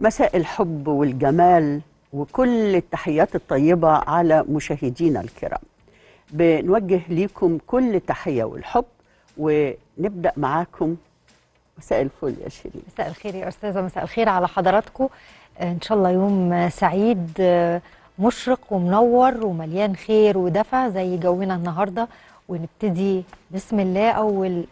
مساء الحب والجمال وكل التحيات الطيبة على مشاهدينا الكرام بنوجه ليكم كل التحية والحب ونبدأ معاكم مساء الفل يا شيرين مساء الخير يا أستاذة مساء الخير على حضراتكم إن شاء الله يوم سعيد مشرق ومنور ومليان خير ودفى زي جونا النهاردة ونبتدي بسم الله أول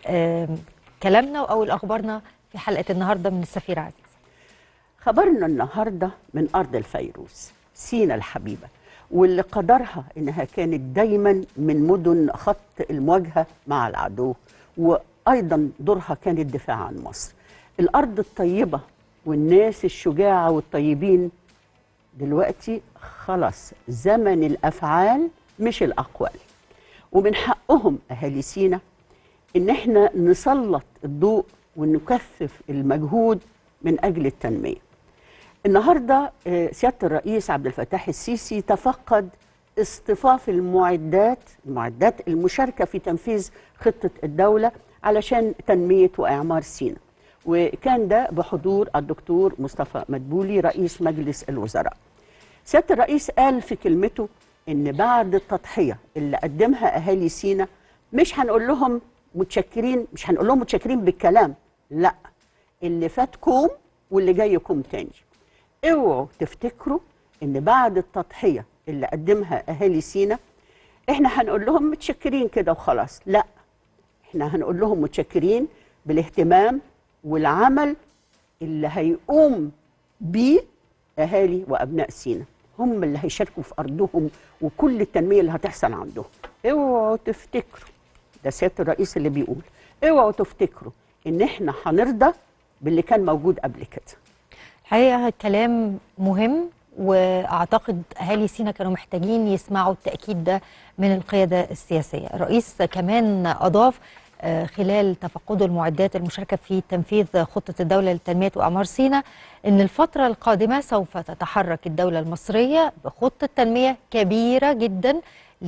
كلامنا وأول أخبارنا في حلقة النهاردة من السفيرة عزيزة خبرنا النهارده من ارض الفيروز سينا الحبيبه واللي قدرها انها كانت دايما من مدن خط المواجهه مع العدو وايضا دورها كان الدفاع عن مصر. الارض الطيبه والناس الشجاعه والطيبين دلوقتي خلاص زمن الافعال مش الاقوال. ومن حقهم اهالي سينا ان احنا نسلط الضوء ونكثف المجهود من اجل التنميه. النهارده سياده الرئيس عبد الفتاح السيسي تفقد اصطفاف المعدات المعدات المشاركه في تنفيذ خطه الدوله علشان تنميه واعمار سينا وكان ده بحضور الدكتور مصطفى مدبولي رئيس مجلس الوزراء سياده الرئيس قال في كلمته ان بعد التضحيه اللي قدمها اهالي سينا مش هنقول لهم متشكرين مش هنقول لهم متشكرين بالكلام لا اللي فاتكم واللي جايكم تاني اوعوا تفتكروا ان بعد التضحيه اللي قدمها اهالي سينا احنا هنقول لهم متشكرين كده وخلاص لا احنا هنقول لهم متشكرين بالاهتمام والعمل اللي هيقوم بيه اهالي وابناء سينا هم اللي هيشاركوا في ارضهم وكل التنميه اللي هتحصل عندهم اوعوا تفتكروا ده سياده الرئيس اللي بيقول اوعوا تفتكروا ان احنا هنرضى باللي كان موجود قبل كده الحقيقه كلام مهم واعتقد اهالي سينا كانوا محتاجين يسمعوا التاكيد ده من القياده السياسيه الرئيس كمان اضاف خلال تفقده المعدات المشاركه في تنفيذ خطه الدوله لتنميه واعمار سينا ان الفتره القادمه سوف تتحرك الدوله المصريه بخطه تنميه كبيره جدا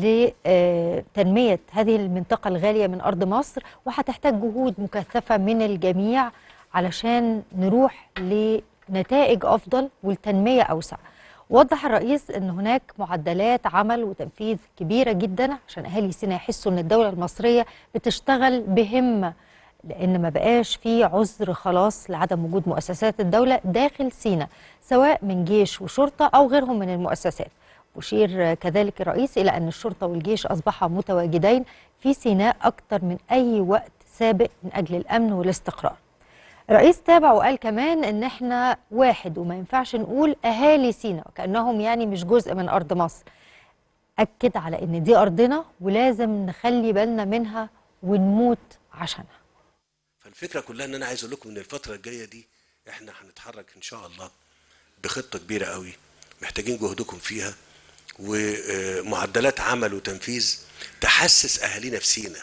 لتنميه هذه المنطقه الغاليه من ارض مصر وهتحتاج جهود مكثفه من الجميع علشان نروح لنتائج افضل والتنميه اوسع. وضح الرئيس ان هناك معدلات عمل وتنفيذ كبيره جدا عشان اهالي سينا يحسوا ان الدوله المصريه بتشتغل بهمه لان ما بقاش في عذر خلاص لعدم وجود مؤسسات الدوله داخل سينا سواء من جيش وشرطه او غيرهم من المؤسسات. أشير كذلك الرئيس إلى أن الشرطة والجيش أصبحا متواجدين في سيناء أكثر من أي وقت سابق من أجل الأمن والاستقرار الرئيس تابع وقال كمان ان احنا واحد وما ينفعش نقول اهالي سينا وكانهم يعني مش جزء من ارض مصر اكد على ان دي ارضنا ولازم نخلي بالنا منها ونموت عشانها فالفكره كلها ان انا عايز اقول لكم ان الفتره الجايه دي احنا هنتحرك ان شاء الله بخطه كبيره قوي محتاجين جهدكم فيها ومعدلات عمل وتنفيذ تحسس اهالينا في سينا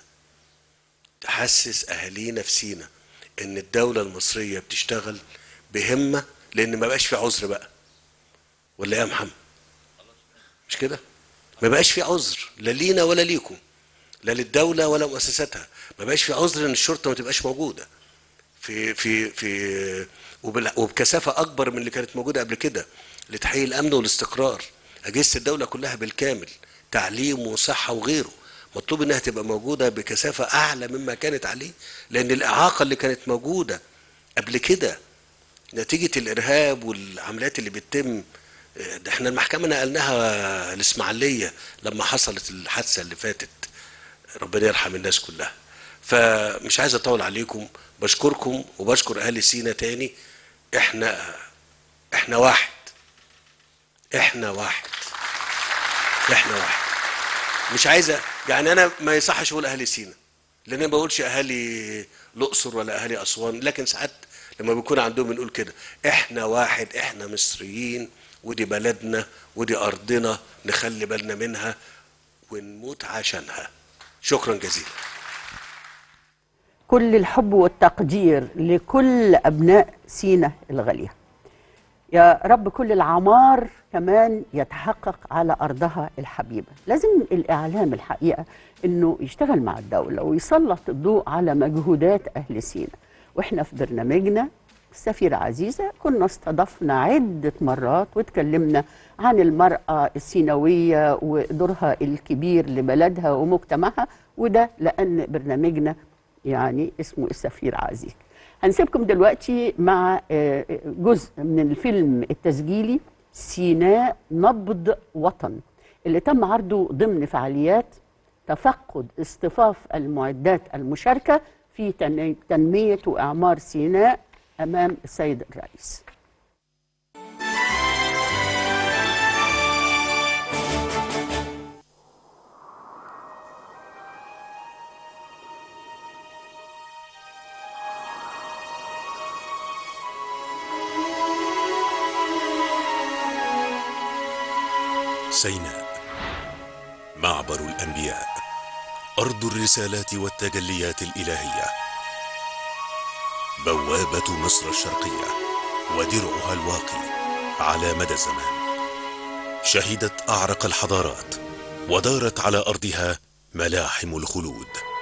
تحسس اهالينا في سينا ان الدوله المصريه بتشتغل بهمه لان ما بقاش في عذر بقى ولا ايه يا محمد مش كده ما بقاش في عذر لا لينا ولا ليكم لا للدوله ولا مؤسساتها ما بقاش في عذر ان الشرطه ما تبقاش موجوده في في في وبكثافه اكبر من اللي كانت موجوده قبل كده لتحقيق الامن والاستقرار اجهزه الدوله كلها بالكامل تعليم وصحه وغيره مطلوب انها تبقى موجوده بكثافه اعلى مما كانت عليه لان الاعاقه اللي كانت موجوده قبل كده نتيجه الارهاب والعمليات اللي بتتم ده احنا المحكمه نقلناها الاسماعيليه لما حصلت الحادثه اللي فاتت ربنا يرحم الناس كلها فمش عايز اطول عليكم بشكركم وبشكر اهالي سينا تاني احنا احنا واحد احنا واحد احنا واحد مش عايزه يعني انا ما يصحش اقول اهالي سينا لان انا ما بقولش اهالي الاقصر ولا اهالي اسوان لكن ساعات لما بيكون عندهم بنقول كده احنا واحد احنا مصريين ودي بلدنا ودي ارضنا نخلي بالنا منها ونموت عشانها شكرا جزيلا كل الحب والتقدير لكل ابناء سينا الغاليه يا رب كل العمار كمان يتحقق على ارضها الحبيبه لازم الاعلام الحقيقه انه يشتغل مع الدوله ويسلط الضوء على مجهودات اهل سينا واحنا في برنامجنا السفيرة عزيزة كنا استضفنا عدة مرات واتكلمنا عن المرأة السيناوية ودورها الكبير لبلدها ومجتمعها وده لأن برنامجنا يعني اسمه السفير عزيز هنسيبكم دلوقتي مع آه، جزء من الفيلم التسجيلي سيناء نبض وطن اللي تم عرضه ضمن فعاليات تفقد اصطفاف المعدات المشاركة في تن- تنمية وإعمار سيناء أمام السيد الرئيس سيناء معبر الانبياء ارض الرسالات والتجليات الالهيه بوابه مصر الشرقيه ودرعها الواقي على مدى الزمان شهدت اعرق الحضارات ودارت على ارضها ملاحم الخلود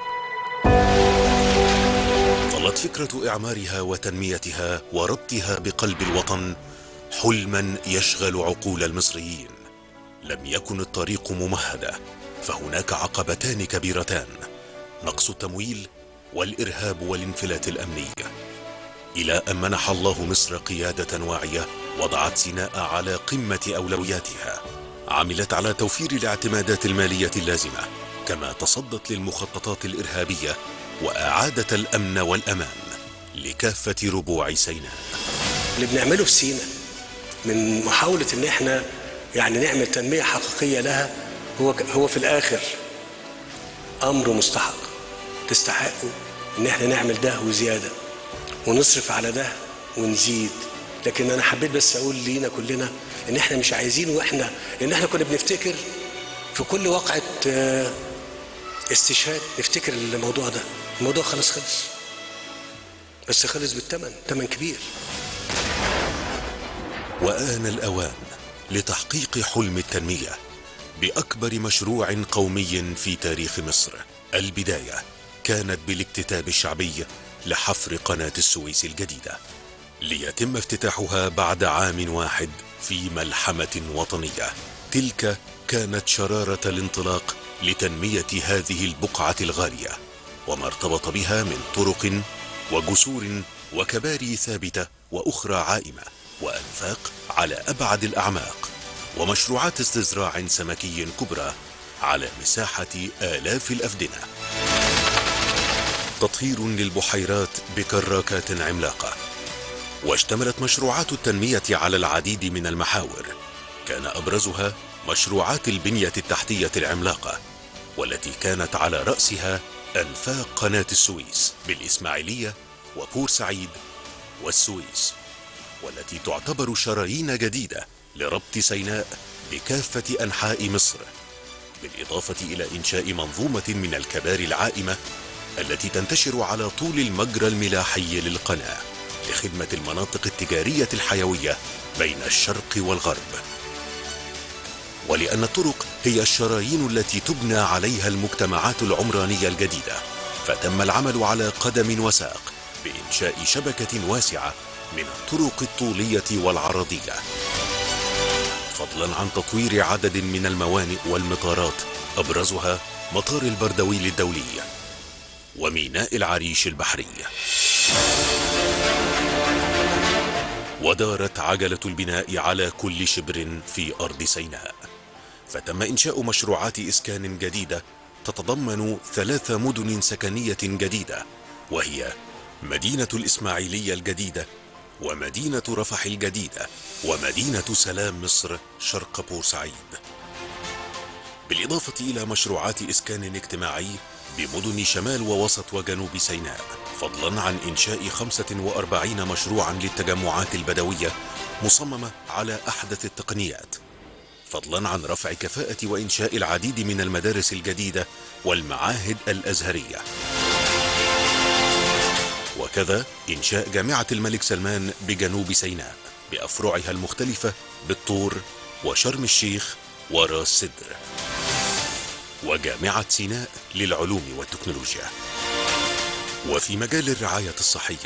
ظلت فكره اعمارها وتنميتها وربطها بقلب الوطن حلما يشغل عقول المصريين لم يكن الطريق ممهدة فهناك عقبتان كبيرتان نقص التمويل والإرهاب والانفلات الأمني إلى أن منح الله مصر قيادة واعية وضعت سيناء على قمة أولوياتها عملت على توفير الاعتمادات المالية اللازمة كما تصدت للمخططات الإرهابية وأعادت الأمن والأمان لكافة ربوع سيناء اللي بنعمله في سينا من محاولة ان احنا يعني نعمل تنمية حقيقية لها هو هو في الاخر امر مستحق تستحقوا ان احنا نعمل ده وزيادة ونصرف على ده ونزيد لكن انا حبيت بس اقول لينا كلنا ان احنا مش عايزين واحنا لان احنا كنا بنفتكر في كل وقعة آه، استشهاد نفتكر الموضوع ده الموضوع خلاص خلص بس خلص بالثمن ثمن كبير وآن الأوان لتحقيق حلم التنمية بأكبر مشروع قومي في تاريخ مصر البداية كانت بالاكتتاب الشعبي لحفر قناة السويس الجديدة ليتم افتتاحها بعد عام واحد في ملحمة وطنية تلك كانت شرارة الانطلاق لتنمية هذه البقعة الغالية وما ارتبط بها من طرق وجسور وكباري ثابتة وأخرى عائمة وأنفاق على أبعد الأعماق ومشروعات استزراع سمكي كبرى على مساحة آلاف الأفدنة تطهير للبحيرات بكراكات عملاقة واشتملت مشروعات التنمية على العديد من المحاور كان أبرزها مشروعات البنية التحتية العملاقة والتي كانت على رأسها أنفاق قناة السويس بالإسماعيلية وبورسعيد والسويس والتي تعتبر شرايين جديدة لربط سيناء بكافة أنحاء مصر بالإضافة إلى إنشاء منظومة من الكباري العائمة التي تنتشر على طول المجرى الملاحي للقناة لخدمة المناطق التجارية الحيوية بين الشرق والغرب ولأن الطرق هي الشرايين التي تبنى عليها المجتمعات العمرانية الجديدة فتم العمل على قدم وساق بإنشاء شبكة واسعة من الطرق الطولية والعرضية فضلا عن تطوير عدد من الموانئ والمطارات أبرزها مطار البردويل الدولي وميناء العريش البحري ودارت عجلة البناء على كل شبر في أرض سيناء فتم إنشاء مشروعات إسكان جديدة تتضمن ثلاث مدن سكنية جديدة وهي مدينة الإسماعيلية الجديدة ومدينة رفح الجديدة ومدينة سلام مصر شرق بورسعيد بالإضافة إلى مشروعات إسكان اجتماعي بمدن شمال ووسط وجنوب سيناء فضلا عن إنشاء 45 مشروعا للتجمعات البدوية مصممة على أحدث التقنيات فضلا عن رفع كفاءة وإنشاء العديد من المدارس الجديدة والمعاهد الأزهرية وكذا إنشاء جامعة الملك سلمان بجنوب سيناء بأفرعها المختلفة بالطور وشرم الشيخ وراس سدر وجامعة سيناء للعلوم والتكنولوجيا وفي مجال الرعاية الصحية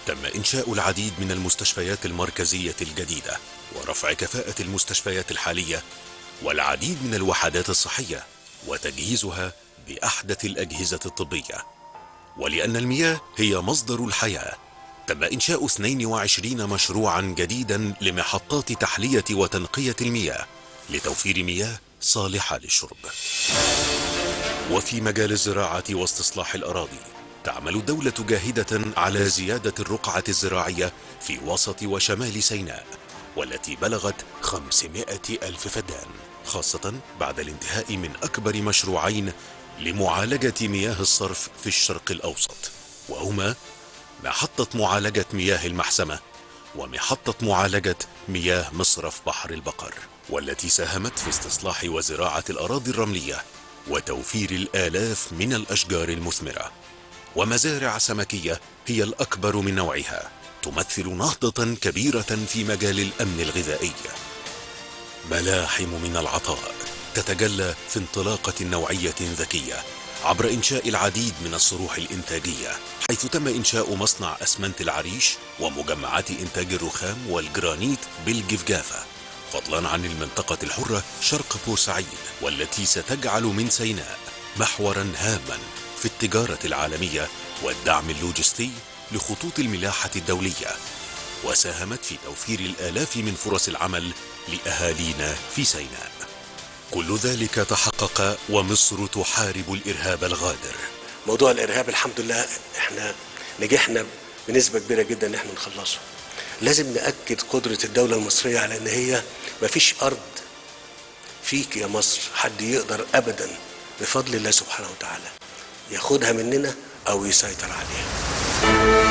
تم إنشاء العديد من المستشفيات المركزية الجديدة ورفع كفاءة المستشفيات الحالية والعديد من الوحدات الصحية وتجهيزها بأحدث الأجهزة الطبية ولأن المياه هي مصدر الحياة تم إنشاء 22 مشروعا جديدا لمحطات تحلية وتنقية المياه لتوفير مياه صالحة للشرب وفي مجال الزراعة واستصلاح الأراضي تعمل الدولة جاهدة على زيادة الرقعة الزراعية في وسط وشمال سيناء والتي بلغت 500 ألف فدان خاصة بعد الانتهاء من أكبر مشروعين لمعالجة مياه الصرف في الشرق الأوسط وهما محطة معالجة مياه المحسمة ومحطة معالجة مياه مصرف بحر البقر والتي ساهمت في استصلاح وزراعة الأراضي الرملية وتوفير الآلاف من الأشجار المثمرة ومزارع سمكية هي الأكبر من نوعها تمثل نهضة كبيرة في مجال الأمن الغذائي ملاحم من العطاء تتجلى في انطلاقة نوعية ذكية عبر إنشاء العديد من الصروح الإنتاجية حيث تم إنشاء مصنع أسمنت العريش ومجمعات إنتاج الرخام والجرانيت بالجفجافة فضلا عن المنطقة الحرة شرق بورسعيد والتي ستجعل من سيناء محورا هاما في التجارة العالمية والدعم اللوجستي لخطوط الملاحة الدولية وساهمت في توفير الآلاف من فرص العمل لأهالينا في سيناء كل ذلك تحقق ومصر تحارب الإرهاب الغادر موضوع الارهاب الحمد لله احنا نجحنا بنسبه كبيره جدا ان احنا نخلصه لازم ناكد قدره الدوله المصريه على ان هي مفيش ارض فيك يا مصر حد يقدر ابدا بفضل الله سبحانه وتعالى ياخدها مننا او يسيطر عليها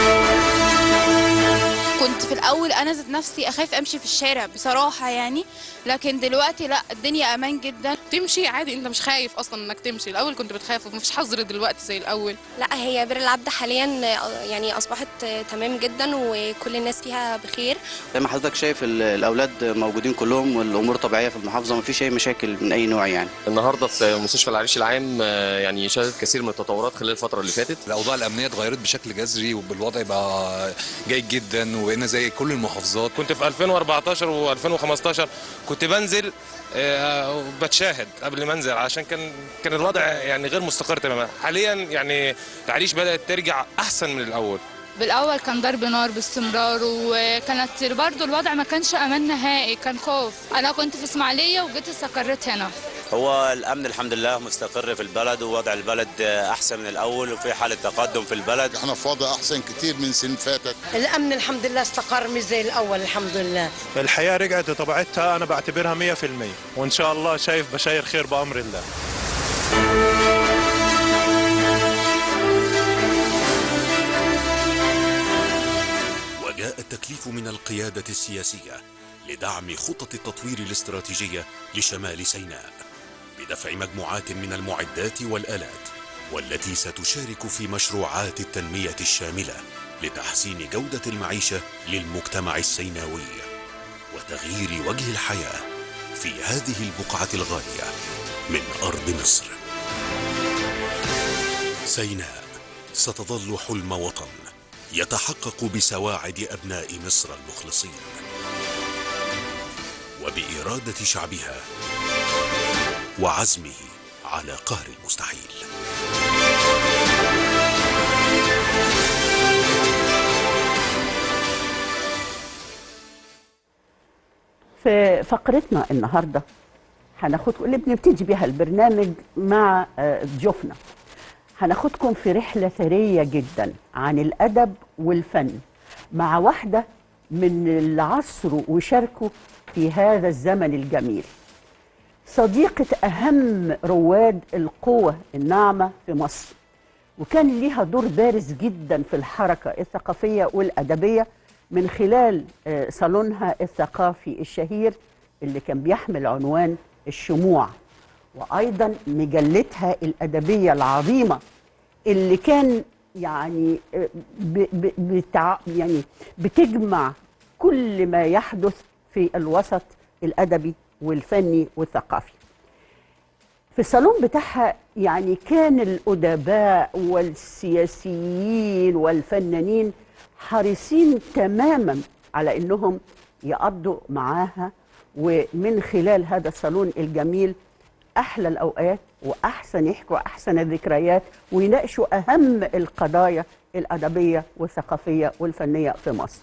كنت في الاول انا ذات نفسي اخاف امشي في الشارع بصراحه يعني لكن دلوقتي لا الدنيا امان جدا تمشي عادي انت مش خايف اصلا انك تمشي الاول كنت بتخاف ومفيش حظر دلوقتي زي الاول لا هي بير العبد حاليا يعني اصبحت تمام جدا وكل الناس فيها بخير زي ما حضرتك شايف ال- الاولاد موجودين كلهم والامور طبيعيه في المحافظه ما فيش اي مشاكل من اي نوع يعني النهارده في مستشفى العريش العام آه، يعني شهدت كثير من التطورات خلال الفتره اللي فاتت الاوضاع الامنيه اتغيرت بشكل جذري والوضع بقى جيد جدا وبقينا زي كل المحافظات كنت في 2014 و2015 كنت بنزل آه، بتشاهد قبل ما انزل عشان كان كان الوضع يعني غير مستقر تماما حاليا يعني العريش بدات ترجع احسن من الاول بالاول كان ضرب نار باستمرار وكانت برضو الوضع ما كانش امان نهائي كان خوف انا كنت في اسماعيليه وجيت استقريت هنا هو الامن الحمد لله مستقر في البلد ووضع البلد احسن من الاول وفي حاله تقدم في البلد احنا في وضع احسن كتير من سنين فاتت الامن الحمد لله استقر مش زي الاول الحمد لله الحياة رجعت لطبيعتها أنا بعتبرها 100% وإن شاء الله شايف بشاير خير بأمر الله وجاء التكليف من القيادة السياسية لدعم خطط التطوير الاستراتيجية لشمال سيناء بدفع مجموعات من المعدات والآلات والتي ستشارك في مشروعات التنمية الشاملة لتحسين جودة المعيشة للمجتمع السيناوي وتغيير وجه الحياة في هذه البقعة الغالية من أرض مصر سيناء ستظل حلم وطن يتحقق بسواعد أبناء مصر المخلصين وبإرادة شعبها وعزمه على قهر المستحيل في فقرتنا النهارده هناخدكم اللي بنبتدي بيها البرنامج مع آه، ضيوفنا هناخدكم في رحله ثريه جدا عن الادب والفن مع واحده من اللي عصروا وشاركوا في هذا الزمن الجميل صديقه اهم رواد القوه الناعمه في مصر وكان ليها دور بارز جدا في الحركه الثقافيه والادبيه من خلال آه، صالونها الثقافي الشهير اللي كان بيحمل عنوان الشموع وايضا مجلتها الادبيه العظيمه اللي كان يعني آه، ب- ب- بتع يعني بتجمع كل ما يحدث في الوسط الادبي والفني والثقافي في الصالون بتاعها يعني كان الأدباء والسياسيين والفنانين حريصين تماما على انهم يقضوا معاها ومن خلال هذا الصالون الجميل احلى الاوقات واحسن يحكوا احسن الذكريات ويناقشوا اهم القضايا الادبيه والثقافيه والفنيه في مصر.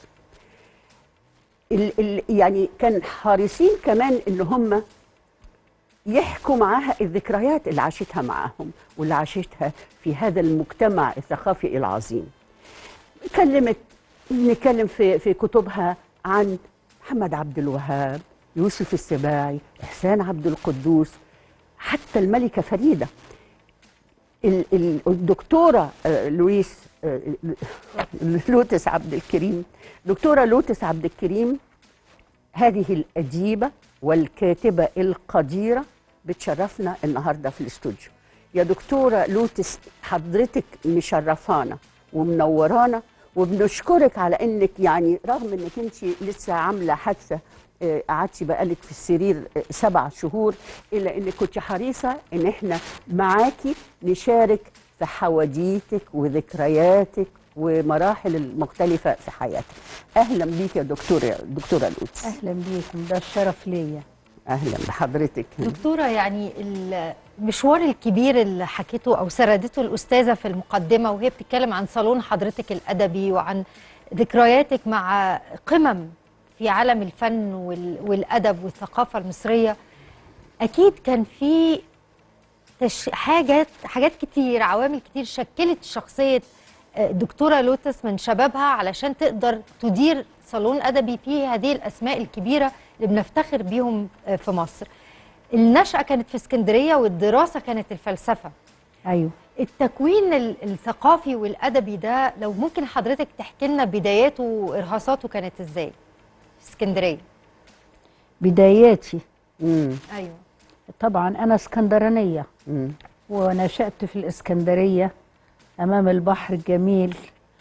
ال ال يعني كان حريصين كمان ان هم يحكوا معاها الذكريات اللي عاشتها معاهم واللي عاشتها في هذا المجتمع الثقافي العظيم. كلمت نتكلم في في كتبها عن محمد عبد الوهاب، يوسف السباعي، احسان عبد القدوس، حتى الملكه فريده. ال- ال- الدكتوره آه، لويس آه، لوتس عبد الكريم دكتوره لوتس عبد الكريم هذه الأديبة والكاتبة القديرة بتشرفنا النهاردة في الاستوديو يا دكتورة لوتس حضرتك مشرفانا ومنورانا وبنشكرك على انك يعني رغم انك انت لسه عامله حادثه آه، قعدتي بقالك في السرير آه، سبع شهور الا انك كنت حريصه ان احنا معاكي نشارك في حواديتك وذكرياتك ومراحل المختلفه في حياتك اهلا بيك يا دكتوره دكتوره لوتس اهلا بيكم ده الشرف ليا اهلا بحضرتك دكتورة يعني المشوار الكبير اللي حكيته أو سردته الأستاذة في المقدمة وهي بتتكلم عن صالون حضرتك الأدبي وعن ذكرياتك مع قمم في عالم الفن وال- والأدب والثقافة المصرية أكيد كان في تش... حاجات حاجات كتير عوامل كتير شكلت شخصية آه، دكتورة لوتس من شبابها علشان تقدر تدير صالون أدبي فيه هذه الأسماء الكبيرة اللي بنفتخر بيهم آه، في مصر النشأة كانت في اسكندرية والدراسة كانت الفلسفة ايوه التكوين ال- الثقافي والأدبي ده لو ممكن حضرتك تحكي لنا بداياته وإرهاصاته كانت إزاي في اسكندرية بداياتي أيوه طبعا انا اسكندرانيه ونشأت في الاسكندريه امام البحر الجميل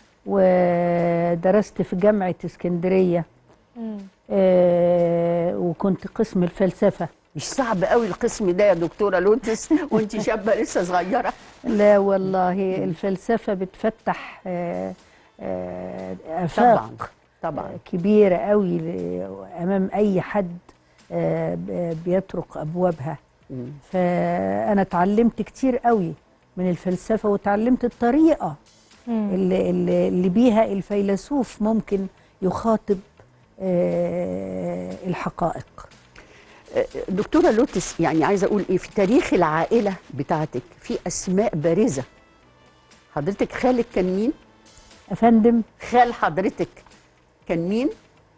ودرست في جامعه اسكندريه آه وكنت قسم الفلسفه مش صعب قوي القسم ده يا دكتوره لوتس وانت شابه لسه صغيره لا والله الفلسفه بتفتح آه آه افاق طبعا كبيره قوي ل- امام اي حد آه ب- بيطرق ابوابها فانا اتعلمت كتير قوي من الفلسفه وتعلمت الطريقه اللي, اللي, اللي بيها الفيلسوف ممكن يخاطب آه الحقائق دكتوره لوتس يعني عايزه اقول ايه في تاريخ العائله بتاعتك في اسماء بارزه حضرتك خالك كان مين افندم خال حضرتك كان مين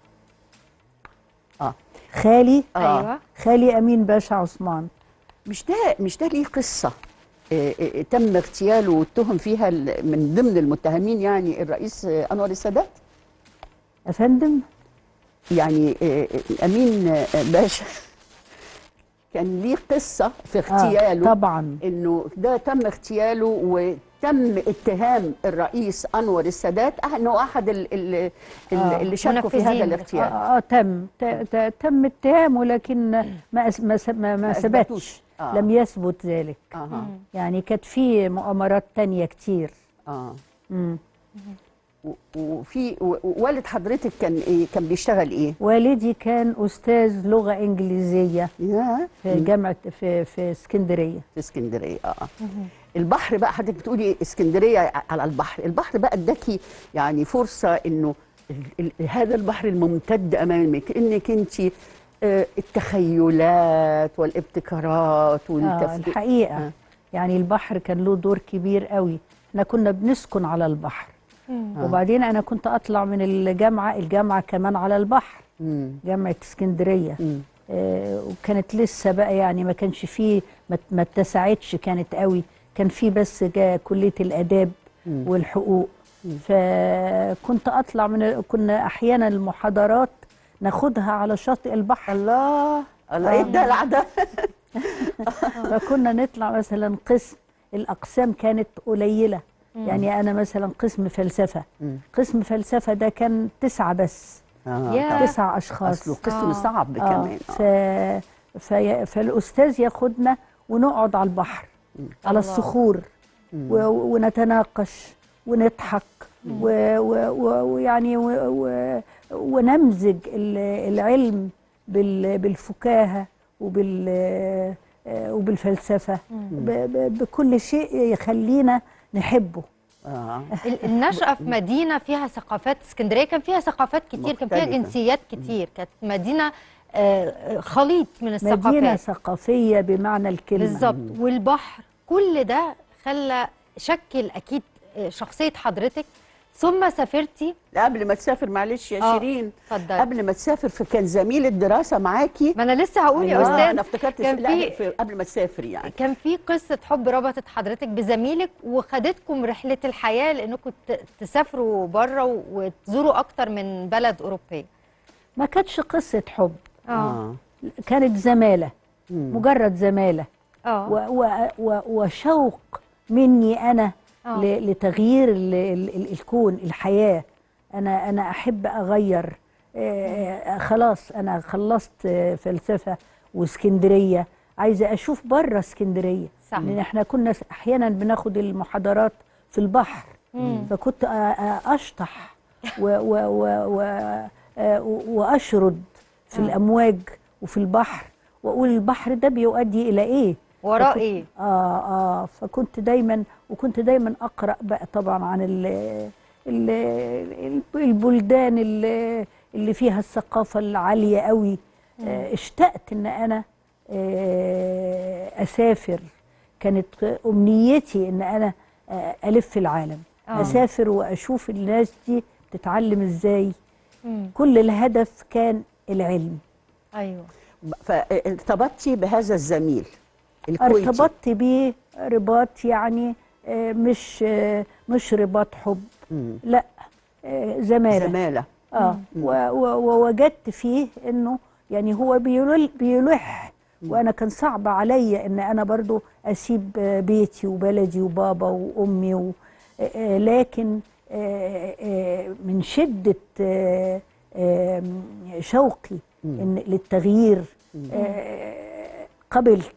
اه خالي آه. أيوة. خالي امين باشا عثمان مش ده مش ده ليه قصه آه، آه، تم اغتياله واتهم فيها ال- من ضمن المتهمين يعني الرئيس آه، انور السادات افندم يعني آه، آه، امين آه، باشا كان ليه قصه في اغتياله طبعا انه ده تم اغتياله وتم اتهام الرئيس انور السادات انه احد ال- ال- ال- آه. اللي شاركوا في هذا الاغتيال اه, آه تم ت- ت- تم اتهامه لكن ما أس- ما س- ما, ما ما ثبتش أثبتوش. آه. لم يثبت ذلك أها. يعني كانت في مؤامرات تانية كتير اه مم. و- وفي و- والد حضرتك كان ايه كان بيشتغل ايه والدي كان استاذ لغه انجليزيه يا في جامعه في في اسكندريه في اسكندريه اه البحر بقى حضرتك بتقولي اسكندريه على البحر البحر بقى اداكي يعني فرصه انه ال- ال- هذا البحر الممتد امامك انك انت آه، التخيلات والابتكارات آه والتفكير الحقيقه آه. يعني البحر كان له دور كبير قوي احنا كنا بنسكن على البحر آه. وبعدين انا كنت اطلع من الجامعه الجامعه كمان على البحر مم. جامعه اسكندريه آه وكانت لسه بقى يعني ما كانش فيه ما ما اتسعتش كانت قوي كان في بس جا كليه الاداب مم. والحقوق فكنت اطلع من كنا احيانا المحاضرات ناخدها على شاطئ البحر الله الله ايه الدلع ده فكنا نطلع مثلا قسم الاقسام كانت قليله مم. يعني انا مثلا قسم فلسفه مم. قسم فلسفه ده كان تسعه بس آه، ياه. طبعا. تسع اشخاص أصله قسم صعب كمان. ف... في... فالاستاذ ياخدنا ونقعد على البحر على الله. الصخور مم. و... ونتناقش ونضحك و- و- و- ويعني و- و- ونمزج ال- العلم بال- بالفكاهه وبال آه، وبالفلسفه ب- ب- بكل شيء يخلينا نحبه آه. ال- النشأة في مدينة فيها ثقافات اسكندرية كان فيها ثقافات كتير كان فيها مختلفة. جنسيات كتير كانت مدينة آه، خليط من مدينه الثقافات ثقافيه بمعنى الكلمه بالظبط والبحر كل ده خلى شكل أكيد آه، شخصية حضرتك ثم سافرتي لا قبل ما تسافر معلش يا آه، شيرين اتفضلي. قبل ما تسافر فكان زميل الدراسه معاكي ما انا لسه هقول يا آه، استاذ انا افتكرت كان لا في في قبل ما تسافري يعني كان في قصة حب ربطت حضرتك بزميلك وخدتكم رحلة الحياة لأنكم ت- تسافروا بره وتزوروا أكتر من بلد أوروبية ما كانتش قصه حب آه. كانت زماله مجرد زماله آه. و و و وشوق مني انا آه. ل- لتغيير ال ال ال الكون الحياه انا انا احب اغير آه خلاص انا خلصت آه، فلسفه واسكندريه عايزه اشوف بره اسكندريه صح. لان احنا كنا س- احيانا بناخد المحاضرات في البحر مم. فكنت آه، آه، اشطح و و و و آه، واشرد في آه. الامواج وفي البحر واقول البحر ده بيؤدي الى ايه وراه فكنت- إيه؟ اه اه فكنت دايما وكنت دايما اقرا بقى طبعا عن ال ال البلدان اللي اللي فيها الثقافه العاليه قوي آه اشتقت ان انا آه اسافر كانت امنيتي ان انا آه الف العالم آه. اسافر واشوف الناس دي بتتعلم ازاي مم. كل الهدف كان العلم أيوه فارتبطتي بهذا الزميل الكويتي ارتبطت بيه رباط يعني آه، مش آه، مش رباط حب مم. لا آه، زماله زماله اه و- و- ووجدت فيه انه يعني هو بيلح, بيلح وانا كان صعب عليا ان انا برضو اسيب آه، بيتي وبلدي وبابا وامي و آه، آه، لكن آه، آه، من شده آه، آه، شوقي إن للتغيير آه، قبلت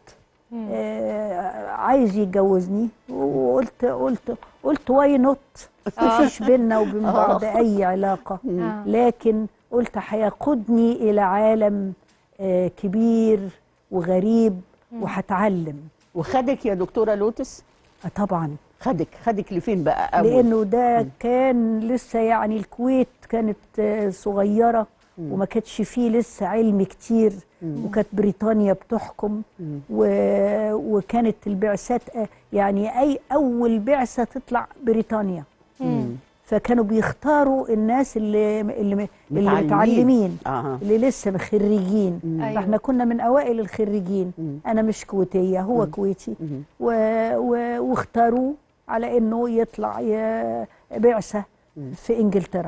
آه، عايز يتجوزني وقلت قلت قلت واي نوت مفيش بينا وبين بعض آه. اي علاقه آه. لكن قلت هيقودني الى عالم آه، كبير وغريب وهتعلم وخدك يا دكتوره لوتس آه، طبعا خدك خدك لفين بقى أول؟ لانه ده كان لسه يعني الكويت كانت آه، صغيره وما كانتش فيه لسه علم كتير وكانت بريطانيا بتحكم و... وكانت البعثات آه، يعني اي اول بعثه تطلع بريطانيا فكانوا بيختاروا الناس اللي اللي, اللي متعلمين. متعلمين آه. اللي لسه خريجين أيوة. فاحنا كنا من اوائل الخريجين انا مش كويتيه هو كويتي و... و... واختاروه على انه يطلع ي... بعثه في انجلترا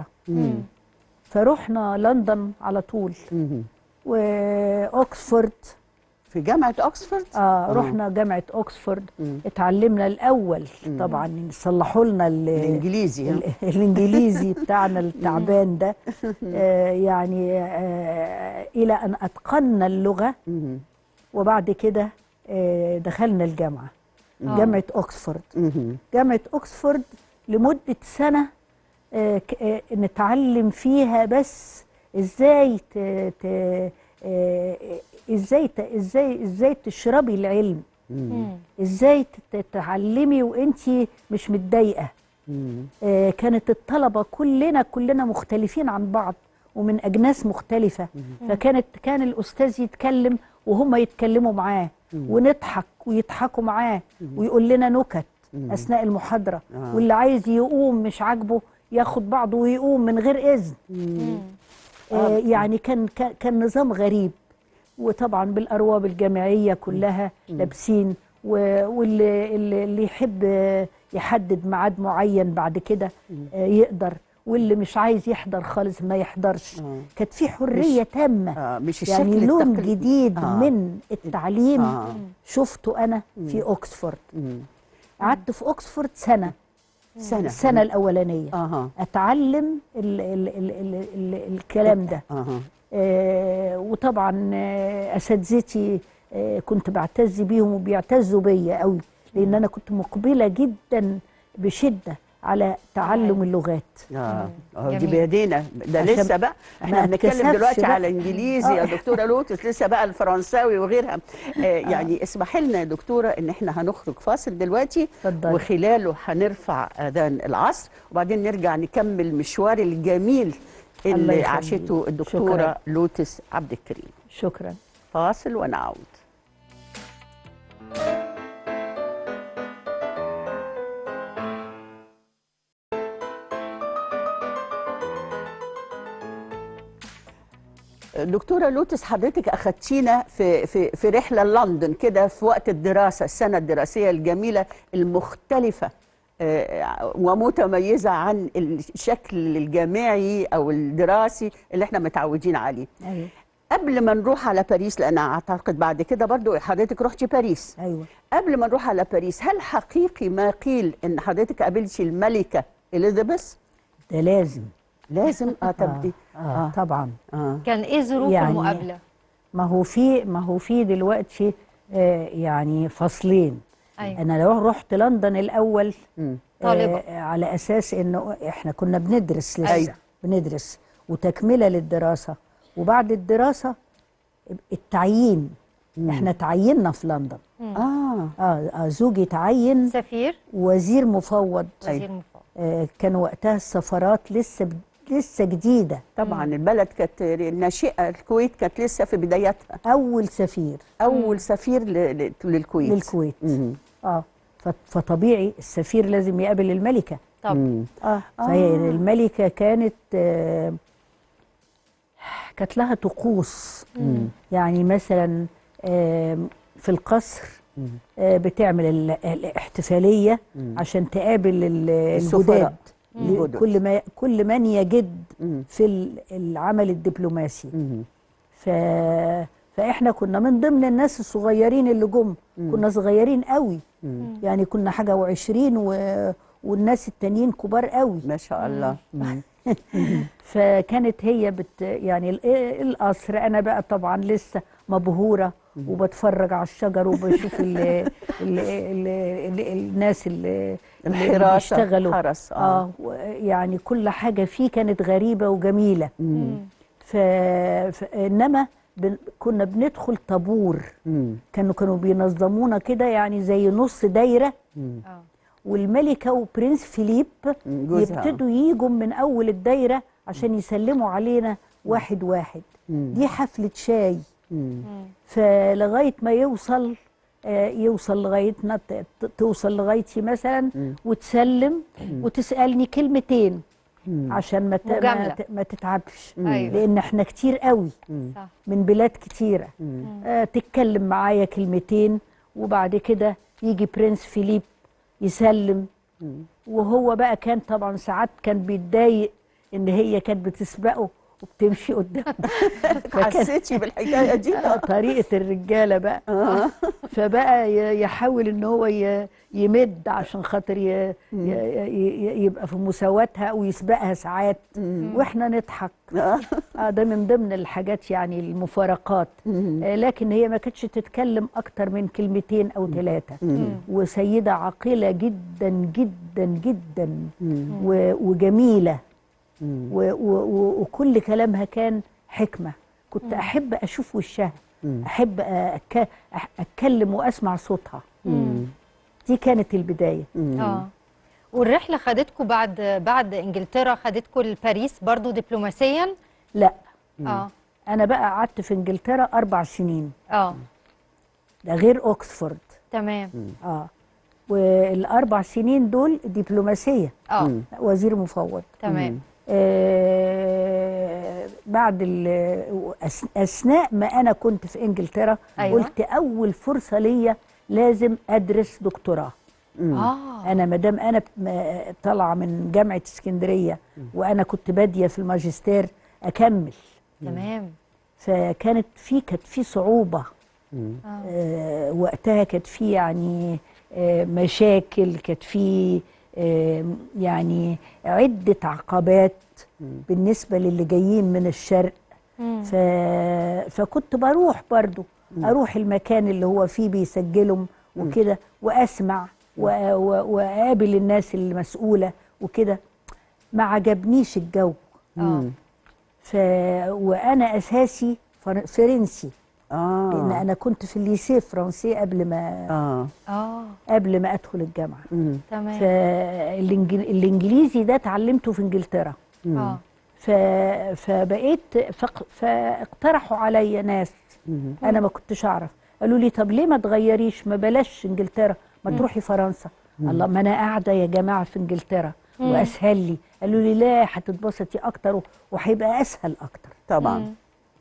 فرحنا لندن على طول مم. واوكسفورد في جامعه اوكسفورد اه رحنا جامعه اوكسفورد اتعلمنا الاول طبعا صلحوا لنا ال- الانجليزي ها؟ ال- الانجليزي بتاعنا التعبان ده آه يعني آه الى ان اتقنا اللغه مم. وبعد كده آه دخلنا الجامعه آه. جامعه اوكسفورد مم. جامعه اوكسفورد لمده سنه آه ك- آه نتعلم فيها بس ازاي ت... ت... آه ازاي ت... ازاي ازاي تشربي العلم مم. ازاي تت- تتعلمي وانتي مش متضايقه مم. آه، كانت الطلبه كلنا كلنا مختلفين عن بعض ومن اجناس مختلفه فكانت كان الاستاذ يتكلم وهم يتكلموا معاه ونضحك ويضحكوا معاه ويقول لنا نكت اثناء المحاضره آه. واللي عايز يقوم مش عاجبه ياخد بعضه ويقوم من غير اذن آه يعني كان كان- كان نظام غريب وطبعا بالارواب الجامعيه كلها لابسين و- واللي اللي اللي يحب آه، يحدد ميعاد معين بعد كده آه، يقدر واللي مش عايز يحضر خالص ما يحضرش آه. كانت في حريه تامه آه مش الشكل يعني لون التقليدي. جديد آه. من التعليم آه. شفته انا في اوكسفورد مم. قعدت في اوكسفورد سنه سنه السنه الاولانيه اها اتعلم ال ال ال ال ال الكلام ده اها آه وطبعا آه اساتذتي آه كنت بعتز بيهم وبيعتزوا بيا قوي لان انا كنت مقبله جدا بشده على تعلم اللغات اه أهو دي جميل. بيدينا ده عشان لسه بقى ما احنا هنتكلم اتكسفش دلوقتي بقى. على انجليزي يا آه. دكتوره لوتس لسه بقى الفرنساوي وغيرها آه يعني اسمح لنا يا دكتوره ان احنا هنخرج فاصل دلوقتي اتفضلي. وخلاله هنرفع اذان العصر وبعدين نرجع نكمل مشوار الجميل الله اللي يخليك. عاشته الدكتوره شكراً. لوتس عبد الكريم شكرا فاصل ونعود دكتورة لوتس حضرتك أخدتينا في في في رحلة لندن كده في وقت الدراسة السنة الدراسية الجميلة المختلفة آه، ومتميزة عن الشكل الجامعي أو الدراسي اللي احنا متعودين عليه ايوه قبل ما نروح على باريس لأن أعتقد بعد كده برضو حضرتك رحتي باريس ايوه قبل ما نروح على باريس هل حقيقي ما قيل إن حضرتك قابلتي الملكة إليزابيث؟ ده لازم لازم اه طب دي آه, آه طبعا آه. كان ايه ظروف يعني المقابله ما هو في ما هو في دلوقتي آه يعني فصلين أيوة. انا لو رحت لندن الاول طالبة. آه على اساس انه احنا كنا بندرس لسه أيوة. بندرس وتكمله للدراسه وبعد الدراسه التعيين احنا تعيننا في لندن اه اه, آه زوجي تعين سفير وزير مفوض وزير مفوض آه كان وقتها السفارات لسه ب- لسه جديده طبعا البلد كانت ناشئة الكويت كانت لسه في بداياتها اول سفير أول سفير ل- ل- للكويت للكويت مم. اه ف- فطبيعي السفير لازم يقابل الملكه طبعا اه فهي الملكه كانت آه كانت لها طقوس مم. يعني مثلا آه في القصر آه بتعمل ال- الاحتفاليه عشان تقابل ال- السفراء. الجداد مم. ل- كل ما كل من يجد مم. في ال- العمل الدبلوماسي مم. ف... فاحنا كنا من ضمن الناس الصغيرين اللي جم كنا صغيرين قوي مم. يعني كنا حاجه وعشرين و... والناس التانيين كبار قوي ما شاء الله مم. فكانت هي بت يعني ال- القصر انا بقى طبعا لسه مبهوره وبتفرج على الشجر وبشوف ال ال ال ال الناس اللي اللي الحراسة، بيشتغلوا الحرس، آه. اه و- يعني كل حاجه فيه كانت غريبه وجميله ف... ف... انما بن... كنا بندخل طابور مم. كانوا كانوا بينظمونا كده يعني زي نص دايره مم. والملكه وبرنس فيليب جوزها. يبتدوا يجوا من اول الدايره عشان يسلموا علينا واحد واحد مم. دي حفله شاي مم. فلغايه ما يوصل آه، يوصل لغايتنا ت- ت- توصل لغايتي مثلا وتسلم وتسالني كلمتين عشان ما ت- ما مجاملة. ت- ما تتعبش أيوة. لان احنا كتير قوي صح من بلاد كتيره آه تتكلم معايا كلمتين وبعد كده يجي برنس فيليب يسلم وهو بقى كان طبعا ساعات كان بيتضايق ان هي كانت بتسبقه وبتمشي قدامه فكان- حسيتي بالحكاية دي آه، طريقه الرجاله بقى فبقى ي- يحاول ان هو ي- يمد عشان خاطر ي- ي- ي- يبقى في مساواتها ويسبقها ساعات واحنا نضحك اه ده من ضمن الحاجات يعني المفارقات آه لكن هي ما كانتش تتكلم اكتر من كلمتين او ثلاثه وسيده عاقله جدا جدا جدا و- وجميله و- و- و- وكل كلامها كان حكمه كنت احب اشوف وشها احب أك- أح- اتكلم واسمع صوتها دي كانت البدايه اه والرحله خدتكم بعد بعد انجلترا خدتكم لباريس برضو دبلوماسيا لا اه انا بقى قعدت في انجلترا اربع سنين اه ده غير اوكسفورد تمام اه والاربع سنين دول دبلوماسيه اه وزير مفوض تمام آه بعد ال- أس- اثناء ما انا كنت في انجلترا أيوة. قلت اول فرصه ليا لازم ادرس دكتوراه اه انا ما دام انا م- طالعه من جامعه اسكندريه وانا كنت باديه في الماجستير اكمل تمام فكانت في كانت في صعوبه آه وقتها كانت في يعني آه مشاكل كانت في آه يعني عده عقبات بالنسبه للي جايين من الشرق ف... فكنت بروح برضو اروح المكان اللي هو فيه بيسجلهم وكده واسمع و... و... واقابل الناس المسؤوله وكده ما عجبنيش الجو مم. ف وانا اساسي فر- فرنسي اه لان انا كنت في الليسيه فرنسي قبل ما اه اه قبل ما ادخل الجامعه مم. تمام فالانجليزي ده اتعلمته في انجلترا اه ف... فبقيت فق... فاقترحوا عليا ناس مم. انا ما كنتش اعرف قالوا لي طب ليه ما تغيريش ما بلاش انجلترا ما مم. تروحي فرنسا مم. الله ما انا قاعده يا جماعه في انجلترا مم. واسهل لي قالوا لي لا هتتبسطي اكتر و- وهيبقى اسهل اكتر طبعا مم.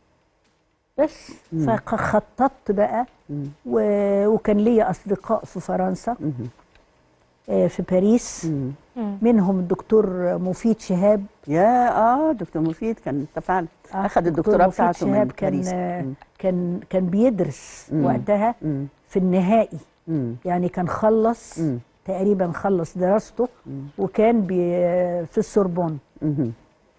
بس مم. فخططت بقى مم. و... وكان ليا اصدقاء في فرنسا مم. آه، في باريس مم. مم. منهم الدكتور مفيد شهاب يا اه دكتور مفيد كان اتفقنا آه، اخذ دكتور الدكتوراه مفيد بتاعته من شهاب كان باريس آه، مم. كان كان بيدرس مم. وقتها مم. في النهائي مم. يعني كان خلص مم. تقريبا خلص دراسته مم. وكان بي في السوربون مم.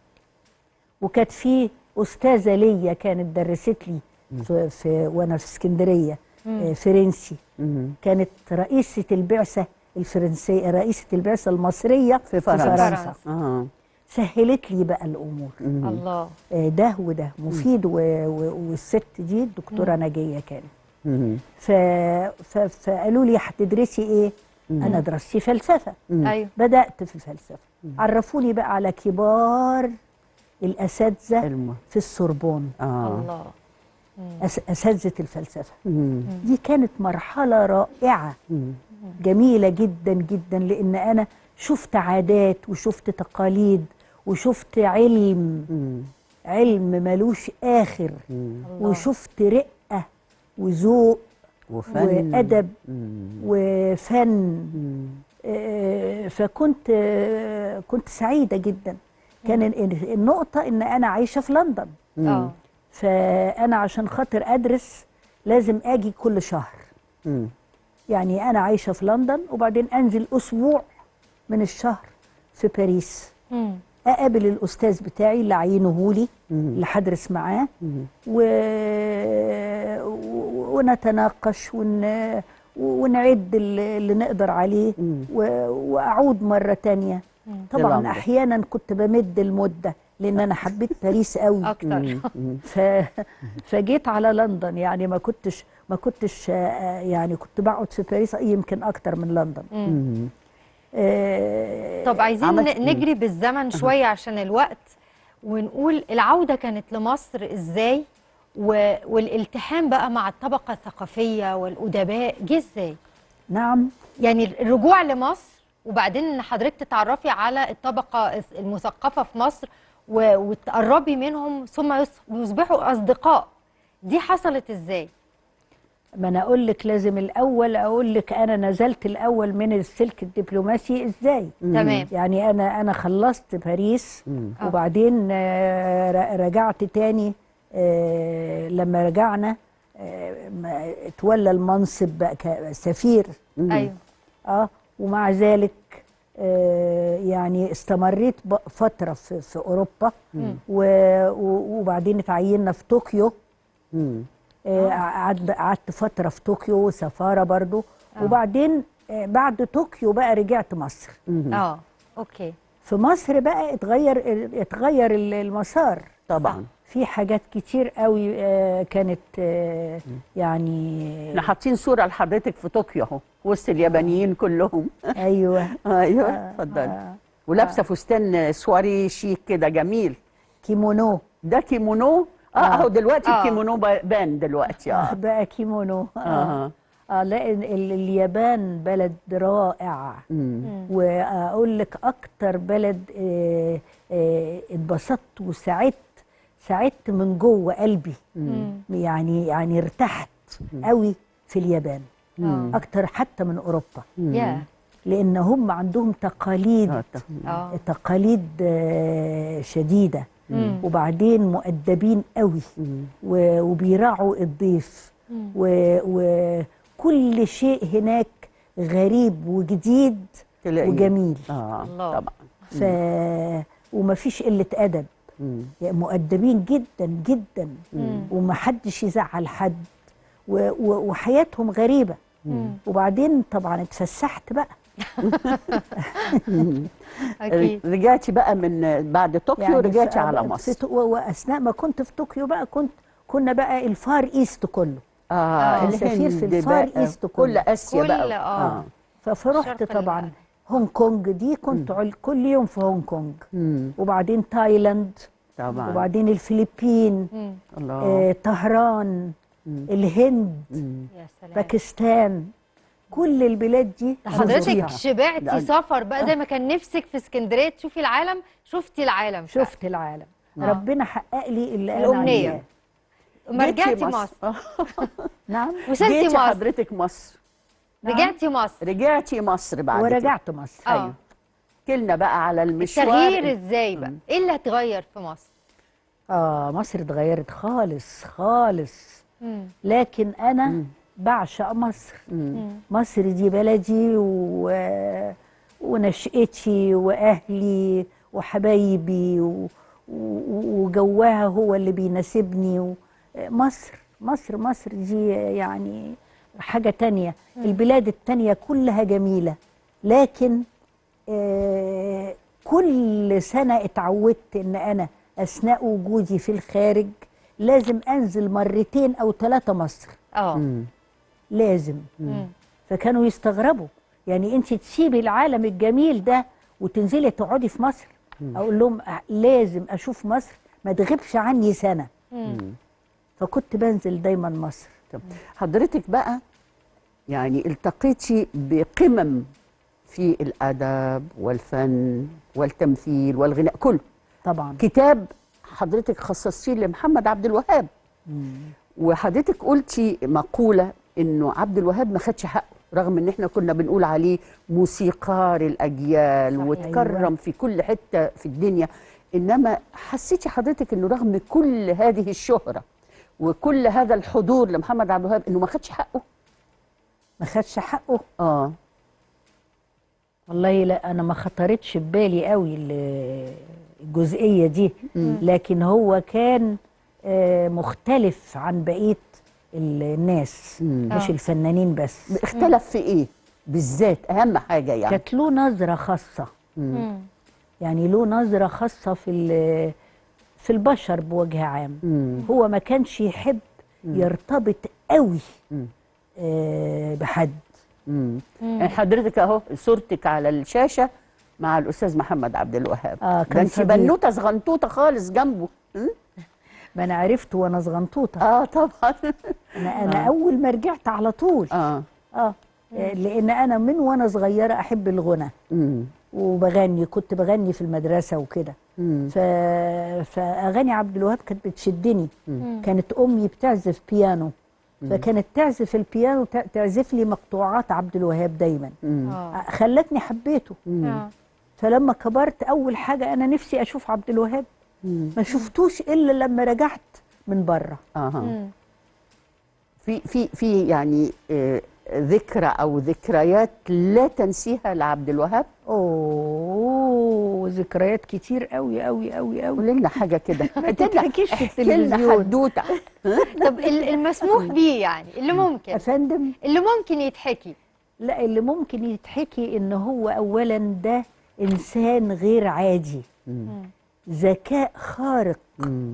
وكانت في استاذه ليا كانت درست لي في, في وانا في اسكندريه آه، فرنسي مم. كانت رئيسه البعثه الفرنسيه رئيسه البعثه المصريه في فرنسا, فرنسا. اه سهلت لي بقى الامور مم. الله آه، ده وده مفيد و... و... والست دي الدكتوره نجيه كانت مم. ف... ف... فقالوا لي هتدرسي ايه؟ انا دراستي فلسفه مم. ايوه بدات في الفلسفه عرفوني بقى على كبار الاساتذه الم- في السوربون اه الله أس... اساتذه الفلسفه مم. دي كانت مرحله رائعه مم. جميله جدا جدا لان انا شفت عادات وشفت تقاليد وشفت علم مم. علم ملوش اخر مم. الله. وشفت رقه وذوق وفن وادب مم. وفن مم. آه، فكنت آه، كنت سعيده جدا كان ال- النقطه ان انا عايشه في لندن اه فانا عشان خاطر ادرس لازم اجي كل شهر مم. يعني انا عايشه في لندن وبعدين انزل اسبوع من الشهر في باريس مم. اقابل الاستاذ بتاعي اللي عينه لي مم. اللي هدرس معاه مم. و... و- ونتناقش ون... ونعد اللي اللي نقدر عليه مم. و... واعود مره تانية طبعا للندن. احيانا كنت بمد المده لان انا حبيت باريس قوي اكتر مم. ف... فجيت على لندن يعني ما كنتش ما كنتش آه، يعني كنت بقعد في باريس يمكن اكتر من لندن مم. مم. آه، طب عايزين عملت- ن- نجري بالزمن شويه عشان الوقت ونقول العوده كانت لمصر ازاي و... والالتحام بقى مع الطبقه الثقافيه والادباء جه ازاي نعم يعني الرجوع لمصر وبعدين ان حضرتك تتعرفي على الطبقه المثقفه في مصر و... وتقربي منهم ثم يص- يصبحوا اصدقاء دي حصلت ازاي ما انا اقول لك لازم الاول اقول لك انا نزلت الاول من السلك الدبلوماسي ازاي تمام يعني انا انا خلصت باريس مم. آه. وبعدين آه، ر- رجعت تاني آه، لما رجعنا آه، ما- اتولى المنصب بقى كسفير مم. ايوه اه ومع ذلك آه، يعني استمريت ب- فتره في, في اوروبا مم. و- و- وبعدين اتعيننا في طوكيو مم. آه، قعدت قعدت فتره في طوكيو سفاره برضو آه. وبعدين آه، بعد طوكيو بقى رجعت مصر مم. اه اوكي في مصر بقى اتغير اتغير ال- المسار طبعا في حاجات كتير قوي آه، كانت آه، يعني احنا حاطين صوره لحضرتك في طوكيو اهو وسط اليابانيين كلهم ايوه ايوه آه، اتفضلي آه. ولابسه فستان سواري شيك كده جميل كيمونو ده كيمونو اه اهو دلوقتي آه. الكيمونو ب- بان دلوقتي آه، اه بقى كيمونو اه, اه آه لا ال- ال- اليابان بلد رائع مم. واقول لك اكتر بلد آه، آه، اتبسطت وسعدت سعدت من جوه قلبي مم. يعني يعني ارتحت قوي في اليابان آه. اكتر حتى من اوروبا يا لان هم عندهم تقاليد آه، ط- اه تقاليد آه، شديده مم. وبعدين مؤدبين قوي مم. و- وبيراعوا الضيف مم. و- وكل شيء هناك غريب وجديد تلاقي وجميل اه الله. طبعا ف ومفيش قله ادب مم. يعني مؤدبين جدا جدا مم. ومحدش يزعل حد و... و... وحياتهم غريبه مم. وبعدين طبعا اتفسحت بقى أكيد. رجعتي بقى من بعد طوكيو يعني رجعتي في- على في مصر تو- و- واثناء ما كنت في طوكيو بقى كنت كنا بقى الفار ايست كله اه كان سفير في الهند الفار بقى، ايست كله كل اسيا كل- بقى آه. ففرحت الشرق طبعا هونج كونج دي كنت عل- كل يوم في هونج كونج مم. وبعدين تايلاند طبعا وبعدين الفلبين الله آه طهران الهند يا سلام باكستان كل البلاد دي ده حضرتك زرتها. شبعتي سفر بقى زي ما كان نفسك في اسكندريه تشوفي العالم شفتي العالم فعلا. شفت العالم آه. ربنا حقق لي اللي انا الأمنية. عايزاه. ما جيتي رجعتي مصر. مصر نعم وصلتي جيتي مصر حضرتك مصر رجعتي مصر رجعتي مصر بعد كده. ورجعت مصر اه ايوه كلنا بقى على المشوار التغيير ازاي بقى ايه اللي هتغير في مصر اه مصر اتغيرت خالص خالص مم. لكن انا بعشق مصر مصر دي بلدي و... ونشأتي واهلي وحبايبي و... و- وجوها هو اللي بيناسبني و... مصر مصر مصر دي يعني حاجة تانية البلاد التانية كلها جميلة لكن آه كل سنة اتعودت ان انا اثناء وجودي في الخارج لازم انزل مرتين او ثلاثة مصر اه لازم مم. فكانوا يستغربوا يعني انت تسيبي العالم الجميل ده وتنزلي تقعدي في مصر اقول لهم أ- لازم اشوف مصر ما تغيبش عني سنه مم. فكنت بنزل دايما مصر طب حضرتك بقى يعني التقيتي بقمم في الادب والفن والتمثيل والغناء كله طبعا كتاب حضرتك خصصتيه لمحمد عبد الوهاب وحضرتك قلتي مقوله انه عبد الوهاب ما خدش حقه رغم ان احنا كنا بنقول عليه موسيقار الاجيال صحيح. وتكرم أيوة. في كل حته في الدنيا انما حسيتي حضرتك انه رغم كل هذه الشهره وكل هذا الحضور لمحمد عبد الوهاب انه ما خدش حقه ما خدش حقه اه والله لا انا ما خطرتش ببالي قوي ال- الجزئيه دي لكن هو كان آه، مختلف عن بقيه ال- الناس مش آه. الفنانين بس اختلف في ايه بالذات اهم حاجه يعني كانت له نظره خاصه مم. يعني له نظره خاصه في ال- في البشر بوجه عام مم. هو ما كانش يحب يرتبط قوي آه، بحد مم. يعني حضرتك اهو صورتك على الشاشه مع الاستاذ محمد عبد الوهاب آه، ده كان انت صديق. بنوته صغنطوطه خالص جنبه مم؟ ما انا عرفته وانا صغنطوطه اه طبعا انا انا آه. اول ما رجعت على طول اه اه آه، لان انا من وانا صغيره احب الغنى مم. وبغني كنت بغني في المدرسه وكده مم. ف... فاغاني عبد الوهاب كانت بتشدني مم. كانت امي بتعزف بيانو فكانت تعزف البيانو تع- تعزف لي مقطوعات عبد الوهاب دايما مم. اه خلتني حبيته آه. فلما كبرت اول حاجه انا نفسي اشوف عبد الوهاب مم. ما شفتوش الا لما رجعت من بره اها مم. في في في يعني آه، ذكرى او ذكريات لا تنسيها لعبد الوهاب اوه ذكريات كتير قوي قوي قوي قوي قولي لنا حاجه كده ما تضحكيش في احكي لنا التلفزيون. حدوته طب ال- المسموح بيه يعني اللي ممكن افندم اللي ممكن يتحكي لا اللي ممكن يتحكي ان هو اولا ده انسان غير عادي ذكاء خارق مم.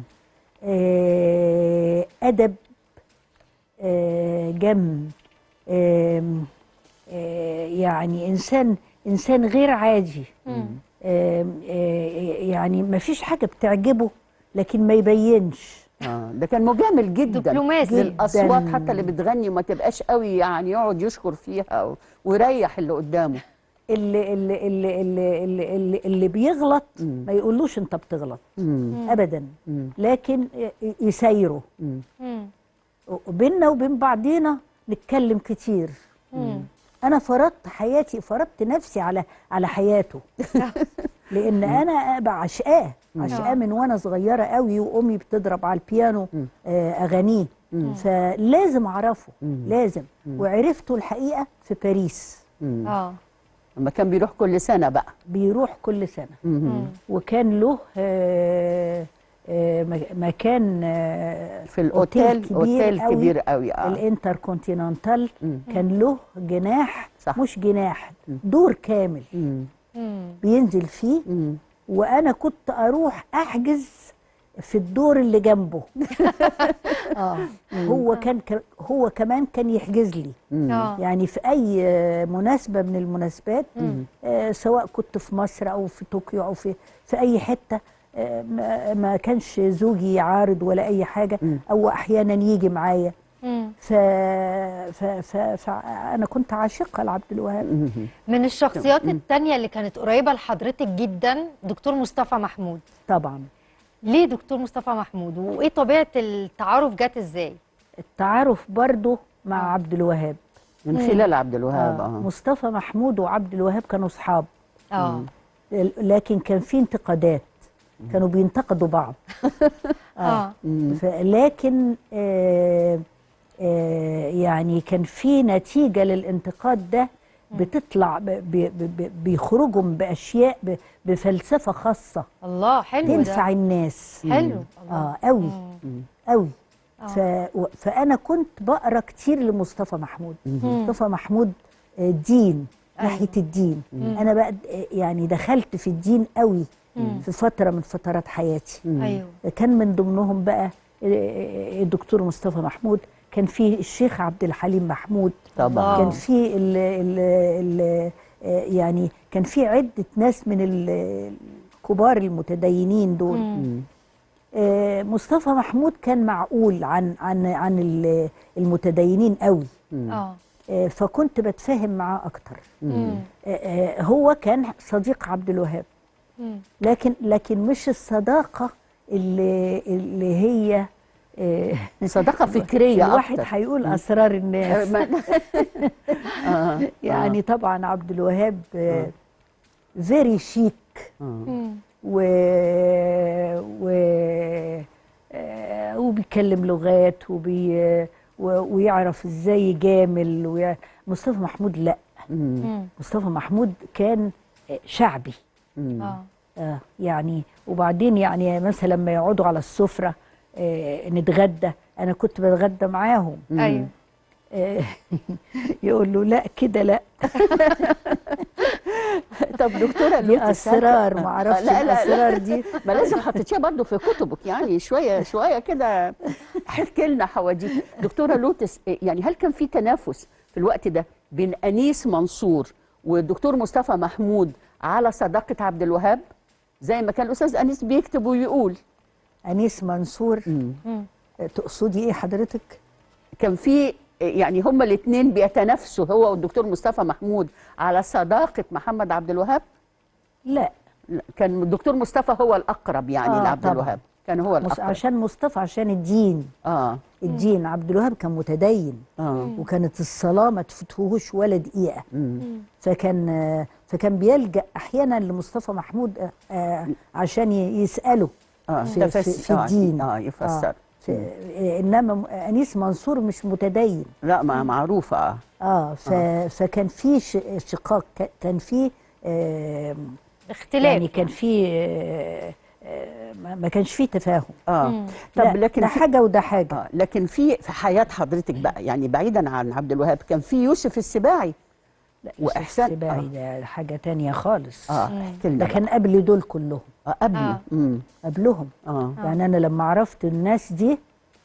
آه، ادب آه، جم آم، آه، يعني انسان انسان غير عادي آم، آه، يعني ما فيش حاجه بتعجبه لكن ما يبينش اه ده كان مجامل جدا دبلوماسي. للاصوات حتى اللي بتغني وما تبقاش قوي يعني يقعد يشكر فيها و- ويريح اللي قدامه اللي اللي اللي اللي اللي, اللي, اللي بيغلط ما يقولوش انت بتغلط مم. ابدا مم. لكن ي- يسايره مم. مم. وبيننا وبين بعضينا نتكلم كتير مم. انا فرضت حياتي فرضت نفسي على على حياته لان انا بعشقاه عشقاه من وانا صغيره قوي وامي بتضرب على البيانو آه، اغانيه فلازم اعرفه لازم وعرفته الحقيقه في باريس مم. اه لما كان بيروح كل سنه بقى بيروح كل سنه مم. وكان له آه، آه، مك- مكان آه، في الأوتيل- أوتيل قوي، كبير قوي، آه. الانتر كونتيننتال كان له جناح صح. مش جناح دور كامل مم. بينزل فيه وانا كنت اروح احجز في الدور اللي جنبه اه هو كان ك- هو كمان كان يحجز لي آه. يعني في اي آه، مناسبه من المناسبات مم. آه سواء كنت في مصر او في طوكيو او في في اي حته آه ما, ما كانش زوجي عارض ولا اي حاجه او احيانا يجي معايا مم. ف... ف... ف... فانا كنت عاشقه لعبد الوهاب من الشخصيات التانية اللي كانت قريبة لحضرتك جدا دكتور مصطفى محمود طبعا ليه دكتور مصطفى محمود وايه طبيعة التعارف جت ازاي التعارف برضه مع عبد الوهاب من خلال عبد الوهاب آه. اه مصطفى محمود وعبد الوهاب كانوا اصحاب اه لكن كان في انتقادات كانوا بينتقدوا بعض اه ف- لكن آه آه يعني كان في نتيجة للانتقاد ده بتطلع ب- ب- ب- بيخرجوا بأشياء ب- بفلسفة خاصة الله حلو ده. تنفع الناس حلو اه قوي قوي آه. ف... و- فأنا كنت بقرا كتير لمصطفى محمود مم. مصطفى محمود آه، دين ناحية الدين مم. أنا بقى د- يعني دخلت في الدين قوي مم. في فترة من فترات حياتي ايوه كان من ضمنهم بقى الدكتور مصطفى محمود كان في الشيخ عبد الحليم محمود طبعا. كان في ال ال ال يعني كان في عدة ناس من ال- الكبار المتدينين دول مم. آه، مصطفى محمود كان معقول عن عن عن ال- المتدينين قوي اه آه، فكنت بتفاهم معاه اكتر مم. آه، آه، هو كان صديق عبد الوهاب مم. لكن لكن مش الصداقه اللي اللي هي آه، صداقة فكرية الواحد أكتر. هيقول اسرار الناس ما- آه. يعني طبعا عبد الوهاب فيري شيك مم. و و آه، وبيتكلم لغات وبي و- ويعرف ازاي يجامل ويع- مصطفى محمود لا مم. مصطفى محمود كان آه، شعبي اه آه يعني وبعدين يعني مثلا لما يقعدوا على السفرة آه نتغدى أنا كنت بتغدى معاهم ايوه آه يقول له لا كده لا طب دكتورة دي لوتي أسرار ساكت. معرفش لا، لا، لا. الأسرار دي. ما لازم حطيتيها برضه في كتبك يعني شوية شوية كده احكي لنا حواديت دكتورة لوتس يعني هل كان في تنافس في الوقت ده بين أنيس منصور والدكتور مصطفى محمود على صداقة عبد الوهاب زي ما كان الأستاذ أنيس بيكتب ويقول أنيس منصور مم. آه، تقصدي إيه حضرتك؟ كان في يعني هما الاثنين بيتنافسوا هو والدكتور مصطفى محمود على صداقة محمد عبد الوهاب لا لا، كان الدكتور مصطفى هو الأقرب يعني آه، لعبد طبعاً. الوهاب كان هو مس- الأقرب عشان مصطفى عشان الدين اه الدين عبد الوهاب كان متدين اه وكانت الصلاة ما تفوتهوش ولا دقيقة مم. فكان آه، فكان بيلجأ أحيانا لمصطفى محمود آه، آه، عشان ي- يسأله اه في, في, تفس- في آه، الدين اه يفسر آه في آه، انما م- انيس منصور مش متدين لا ما معروفة اه اه ف فكان في ش- شقاق ك- كان في آه اختلاف يعني كان في آه آه ما ما كانش في تفاهم اه مم. طب لا، لكن ده في- حاجه وده حاجه آه لكن في في حياة حضرتك بقى يعني بعيدا عن عبد الوهاب كان في يوسف السباعي لا وإحسان- السباعي ده حاجه تانية خالص اه احكي لنا ده كان قبل دول كلهم آه قبل آه. امم قبلهم اه يعني انا لما عرفت الناس دي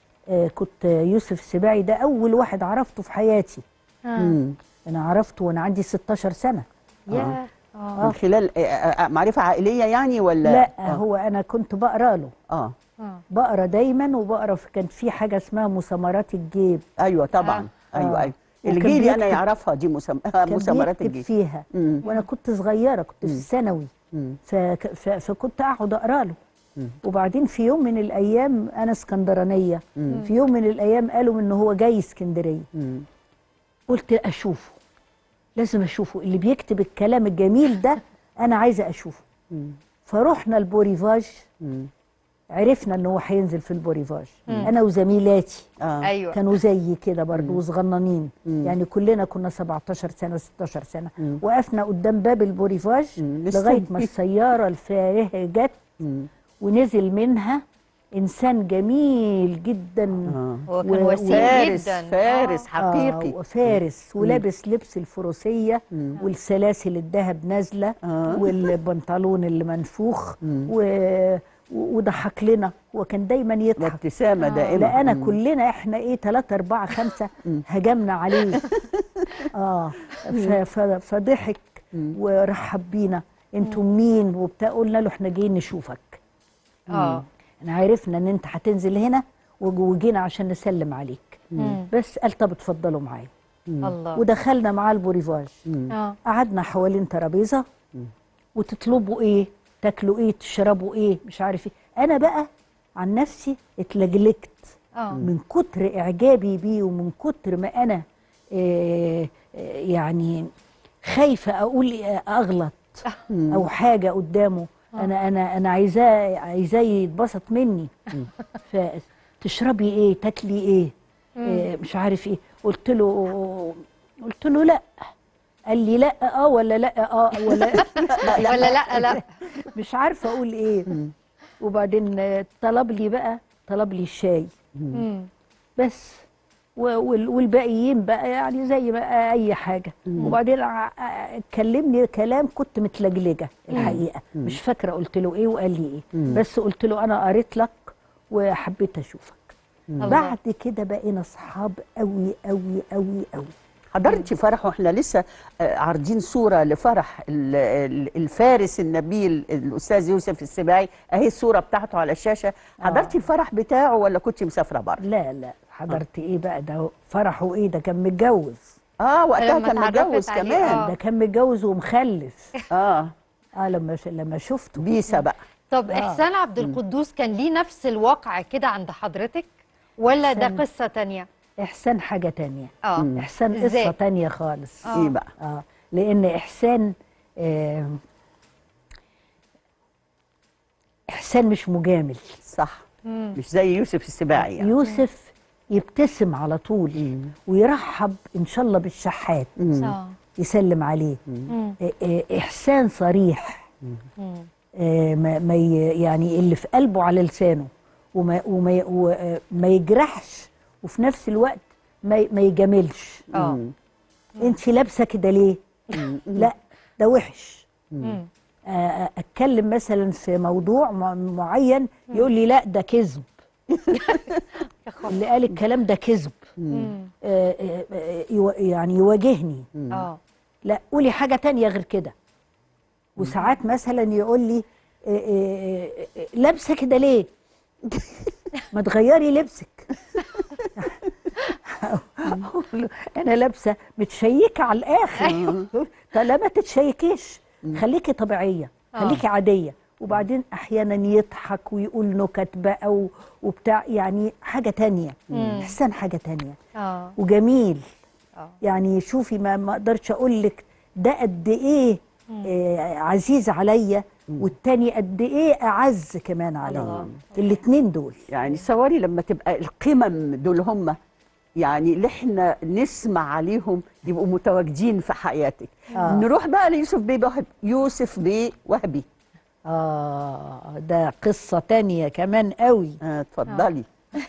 آه كنت يوسف السباعي ده اول واحد عرفته في حياتي آه. امم انا عرفته وانا عندي 16 سنه يا اه من خلال آه، آه، معرفة عائلية يعني ولا لا آه. هو انا كنت بقرا له اه اه بقرا دايما وبقرا في كان في حاجه اسمها مسامرات الجيب ايوه طبعا آه. ايوه آه. ايوه وكان الجيلي انا بيكتب- يعرفها دي مسم... آه، كان مسامرات بيكتب الجيل فيها مم. وانا كنت صغيره كنت في الثانوي مم. فك... ف... فكنت اقعد اقرا له وبعدين في يوم من الايام انا اسكندرانيه مم. في يوم من الايام قالوا ان هو جاي اسكندريه مم. قلت اشوفه لازم اشوفه اللي بيكتب الكلام الجميل ده انا عايزه اشوفه مم. فرحنا البوريفاج مم. عرفنا ان هو هينزل في البوريفاج مم. انا وزميلاتي اه ايوه كانوا زيي كده برضه وصغننين مم. يعني كلنا كنا 17 سنه 16 سنه مم. وقفنا قدام باب البوريفاج مم. لغايه نستنى. ما السياره الفارهه جت مم. ونزل منها انسان جميل جدا هو كان و- وسيم فارس جدا فارس آه حقيقي وفارس مم. ولابس لبس الفروسيه والسلاسل الذهب نازله والبنطلون اللي منفوخ و... و- وضحك لنا هو كان دايما يضحك وابتسامة دائمة. لقانا مم. كلنا احنا ايه ثلاثة أربعة خمسة هجمنا عليه اه ف... ف... فضحك ورحب بينا انتوا مين وبتاع قلنا له احنا جايين نشوفك اه احنا عرفنا ان انت هتنزل هنا وج- وجينا عشان نسلم عليك مم. بس قال طب اتفضلوا معايا الله ودخلنا معاه البوريفاج اه قعدنا حوالين ترابيزه وتطلبوا ايه تاكلوا ايه تشربوا ايه مش عارف ايه انا بقى عن نفسي اتلجلجت اه من كتر اعجابي بيه ومن كتر ما انا آه، آه، يعني خايفه اقول آه، اغلط او حاجه قدامه انا انا انا عايزاه عايزاه يتبسط مني فتشربي ايه تاكلي ايه آه، مش عارف ايه قلت له قلت له لا قال لي لا اه ولا لا اه ولا لا ولا لا لا مش عارفه اقول ايه وبعدين آه، طلب لي بقى طلب لي الشاي مم. بس و- وال- والباقيين بقى يعني زي بقى اي حاجه وبعدين ع- ع- كلمني كلام كنت متلجلجه الحقيقه مش فاكره قلت له ايه وقال لي ايه بس قلت له انا قريت لك وحبيت اشوفك بعد كده بقينا اصحاب قوي قوي قوي قوي حضرتي فرح واحنا لسه آه، عارضين صوره لفرح ال- ال- الفارس النبيل الاستاذ يوسف السباعي اهي الصوره بتاعته على الشاشه حضرتي الفرح بتاعه ولا كنت مسافره بره لا لا حضرت ايه بقى ده فرحه ايه ده كان متجوز اه وقتها لما كان اتعرفت متجوز عليه، كمان آه. ده كان متجوز ومخلف اه اه لما ش- لما شفته بيسا بقى طب احسان عبد القدوس كان ليه نفس الواقع كده عند حضرتك ولا ده إحسان. قصه تانية احسان حاجه تانية اه احسان إزاي؟ قصه تانية خالص آه. ايه بقى اه لان احسان آه احسان مش مجامل صح مش زي يوسف السباعي يعني. يوسف يبتسم على طول ويرحب ان شاء الله بالشحات اه يسلم عليه مم. آه، آه، احسان صريح مم. آه، ما ما ي- يعني اللي في قلبه على لسانه وما وما ي- وما يجرحش وفي نفس الوقت ما ي- ما يجاملش اه انت لابسه كده ليه لا ده وحش مم. آه، اتكلم مثلا في موضوع مع- معين يقول لي لا ده كذب اللي قال الكلام ده كذب مم. آه، آه، آه، يو- يعني يواجهني اه لا قولي حاجه تانية غير كده وساعات مثلا يقول لي آه، آه، آه، لابسه كده ليه ما تغيري لبسك أقول له انا لابسه متشيكه على الاخر طب لا ما تتشيكيش خليكي طبيعيه خليكي عاديه وبعدين احيانا يضحك ويقول نكت بقى و- وبتاع يعني حاجه تانية احسان حاجه تانية اه وجميل آه. يعني شوفي ما ما اقدرش اقول لك ده قد ايه آه عزيز عليا والتاني قد ايه اعز كمان عليا الاتنين دول يعني صوري لما تبقى القمم دول هم يعني اللي احنا نسمع عليهم يبقوا متواجدين في حياتك آه. نروح بقى ليوسف بيه وهبي يوسف بيه وهبي اه ده قصه تانية كمان قوي آه، اتفضلي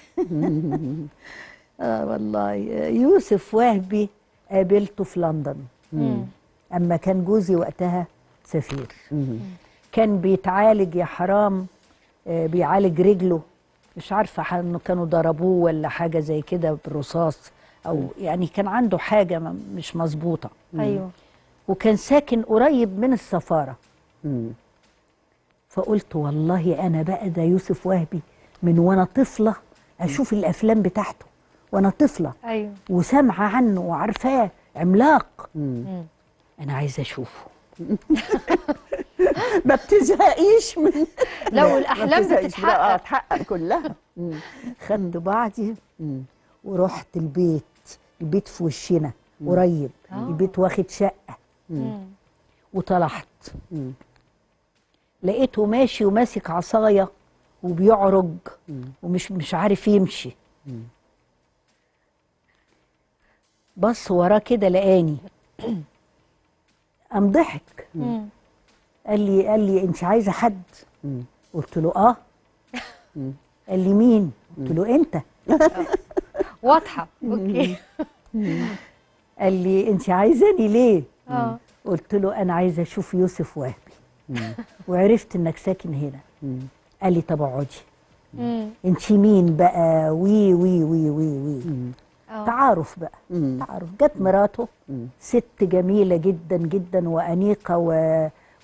اه والله يوسف وهبي قابلته في لندن اما كان جوزي وقتها سفير كان بيتعالج يا حرام آه، بيعالج رجله مش عارفه ح- انه كانوا ضربوه ولا حاجه زي كده بالرصاص او يعني كان عنده حاجه م- مش مظبوطه ايوه وكان ساكن قريب من السفاره مم. فقلت والله انا بقى ده يوسف وهبي من وانا طفله اشوف الافلام بتاعته وانا طفله ايوه وسامعه عنه وعارفاه عملاق مم. انا عايزه اشوفه ما بتزهقيش من لو ما الاحلام بتزهقيش. لا، اه بتتحقق تحقق كلها مم. خدت بعضي مم. ورحت البيت البيت في وشنا قريب آه. البيت واخد شقه مم. وطلعت مم. لقيته ماشي وماسك عصايه وبيعرج ومش مش عارف يمشي بص وراه كده لقاني قام ضحك مم. قال لي قال لي انت عايزه حد مم. قلت له اه قال لي مين قلت له انت واضحه اوكي قال لي انت عايزاني ليه اه قلت له انا عايزه اشوف يوسف وهبي وعرفت انك ساكن هنا قال لي طب اقعدي مم. انت مين بقى وي وي وي وي وي آه. تعارف بقى تعارف جت مراته ست جميله جدا جدا وانيقه و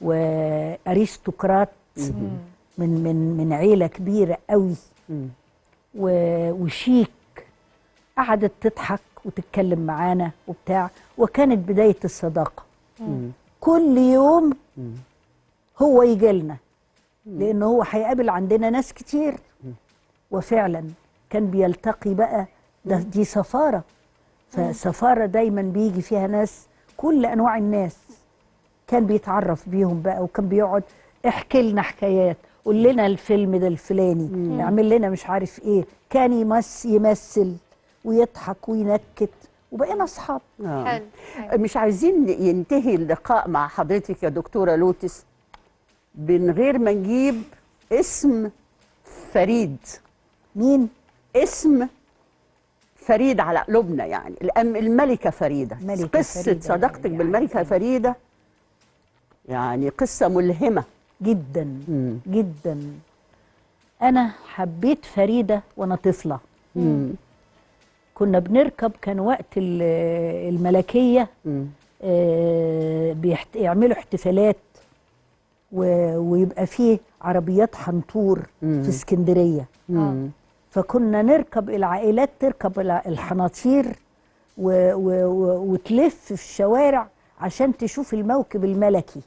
وارستقراط من من من عيله كبيره قوي و... وشيك قعدت تضحك وتتكلم معانا وبتاع وكانت بدايه الصداقه كل يوم هو يجي لنا لان هو هيقابل عندنا ناس كتير وفعلا كان بيلتقي بقى ده دي سفاره فسفاره دايما بيجي فيها ناس كل انواع الناس كان بيتعرف بيهم بقى وكان بيقعد احكي لنا حكايات قول لنا الفيلم ده الفلاني اعمل لنا مش عارف ايه كان يمس يمثل ويضحك وينكت وبقينا اصحاب آه. حلو مش عايزين ينتهي اللقاء مع حضرتك يا دكتورة لوتس من غير ما نجيب اسم فريد مين اسم فريد على قلوبنا يعني الأم الملكة فريدة ملكة قصة فريدة صداقتك بالملكة فريدة يعني قصة ملهمة جدا جدا انا حبيت فريده وانا طفله كنا بنركب كان وقت ال- الملكيه آه، بيحت- يعملوا احتفالات و- ويبقى فيه عربيات حنطور في اسكندريه فكنا نركب العائلات تركب الع- الحناطير و و و وتلف في الشوارع عشان تشوف الموكب الملكي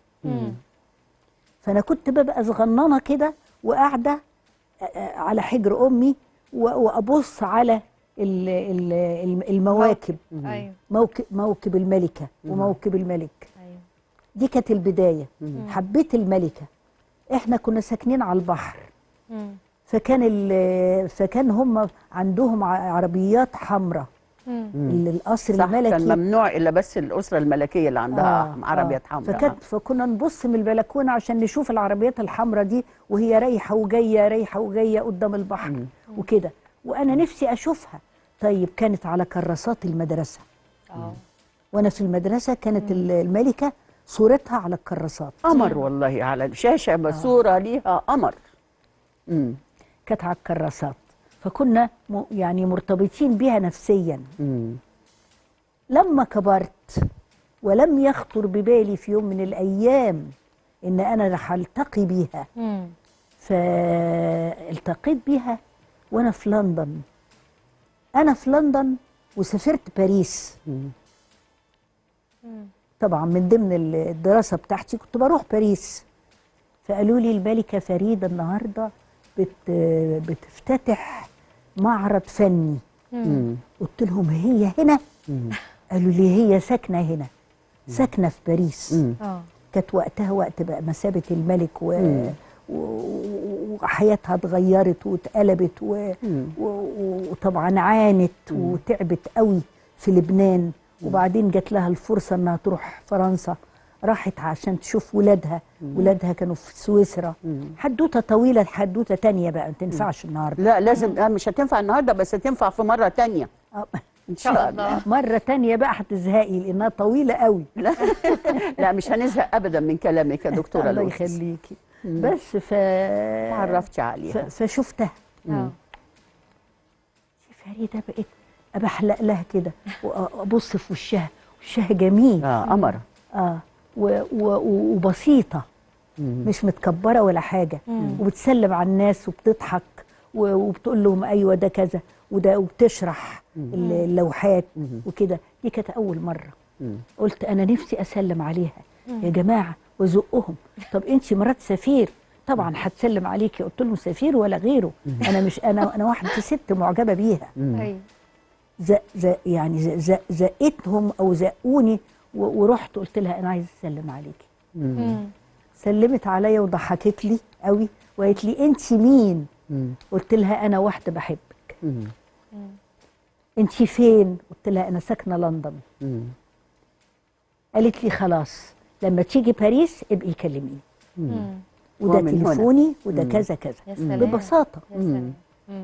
فانا كنت ببقى صغننه كده وقاعده آه، آه، على حجر امي و- وابص على ال- ال- الم- المواكب ايوه موكب موكب الملكه وموكب الملك ايوه دي كانت البدايه حبيت الملكه احنا كنا ساكنين على البحر مم. فكان ال- فكان هم عندهم ع- عربيات حمراء مم. القصر صح الملكي كان ممنوع إلا بس الأسرة الملكية اللي عندها آه، عربيات آه. حمراء فكانت فكنا نبص من البلكونه عشان نشوف العربيات الحمراء دي وهي رايحه وجايه رايحه وجايه قدام البحر وكده وانا نفسي اشوفها طيب كانت على كراسات المدرسه اه وانا في المدرسه كانت ال- الملكه صورتها على الكراسات قمر والله على الشاشة بصورة ليها قمر مم. كانت على الكراسات فكنا م- يعني مرتبطين بيها نفسيا مم. لما كبرت ولم يخطر ببالي في يوم من الايام ان انا رح التقي بيها مم. فالتقيت بيها وانا في لندن انا في لندن وسافرت باريس طبعا من ضمن الدراسه بتاعتي كنت بروح باريس فقالوا لي الملكه فريده النهارده بت بتفتتح معرض فني مم. قلت لهم هي هنا قالوا لي هي ساكنه هنا ساكنه في باريس مم. اه كانت وقتها وقت بقى مثابه الملك و... مم. و... و- وحياتها اتغيرت واتقلبت و... مم. و... و- وطبعا عانت وتعبت قوي في لبنان وبعدين جات لها الفرصه انها تروح فرنسا راحت عشان تشوف ولادها ولادها كانوا في سويسرا حدوته طويله حدوته تانية بقى ما تنفعش النهارده لا لازم لا مش هتنفع النهارده بس هتنفع في مرة تانية آه. إن شاء الله مرة تانية بقى هتزهقي لأنها طويلة قوي لا لا مش هنزهق أبدا من كلامك يا دكتورة الله لوتس يخليكي بس ف تعرفتي ف... عليها فشفتها اه فريدة بقيت أبحلق لها كده وأبص في وشها وشها جميل اه قمر اه و... و... وبسيطة مش متكبرة ولا حاجة وبتسلم على الناس وبتضحك و... وبتقول لهم أيوة ده كذا وده وبتشرح اللوحات وكده دي كانت أول مرة قلت أنا نفسي أسلم عليها يا جماعة وزقهم طب أنت مرات سفير طبعا هتسلم عليكي قلت لهم سفير ولا غيره انا مش انا انا واحده ست معجبه بيها ايوه زق زق يعني زق زق زقتهم او زقوني و- ورحت قلت لها انا عايزه اسلم عليكي مم. سلمت عليا وضحكت لي قوي وقالت لي انت مين قلت لها انا واحده بحبك انت فين قلت لها انا ساكنه لندن قالت لي خلاص لما تيجي باريس ابقي كلميني مم. وده ومن هنا. تليفوني وده مم. كذا كذا يا سلام ببساطه يا سلام مم.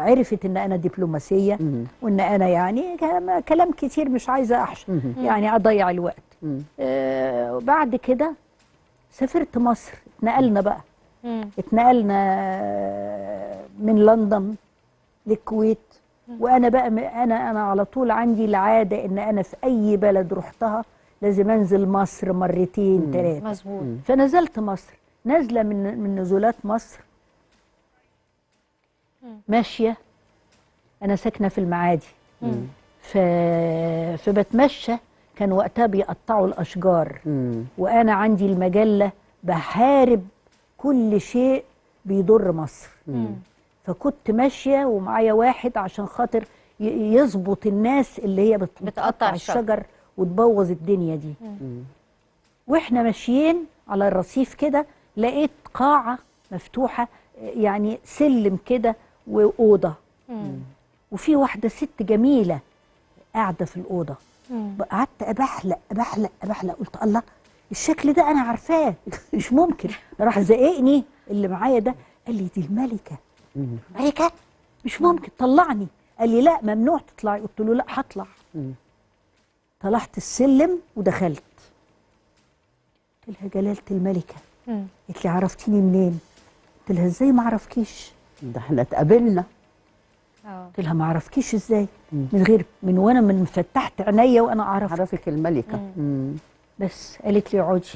عرفت ان انا دبلوماسيه وان انا يعني كلام- كلام كتير مش عايزه احشر يعني اضيع الوقت آه وبعد كده سافرت مصر اتنقلنا بقى اتنقلنا من لندن للكويت وانا بقى م- انا انا على طول عندي العاده ان انا في اي بلد رحتها لازم انزل مصر مرتين ثلاثه مظبوط فنزلت مصر نازله من من نزولات مصر ماشيه انا ساكنه في المعادي ف... فبتمشى كان وقتها بيقطعوا الاشجار وانا عندي المجله بحارب كل شيء بيضر مصر فكنت ماشيه ومعايا واحد عشان خاطر ي- يظبط الناس اللي هي بت- بتقطع الشجر. الشجر وتبوظ الدنيا دي واحنا ماشيين على الرصيف كده لقيت قاعه مفتوحه يعني سلم كده واوضه وفي واحده ست جميله قاعده في الاوضه قعدت ابحلق ابحلق ابحلق قلت الله الشكل ده انا عارفاه مش ممكن راح زقني اللي معايا ده قال لي دي الملكه ملكه مش ممكن طلعني قال لي لا ممنوع تطلعي قلت له لا هطلع طلعت السلم ودخلت قلت لها جلاله الملكه قالت لي عرفتيني منين قلت لها ازاي ما اعرفكيش ده احنا اتقابلنا قلت لها ما اعرفكيش ازاي من غير من وانا من فتحت عينيا وانا اعرف عرفك الملكه بس قالت لي اقعدي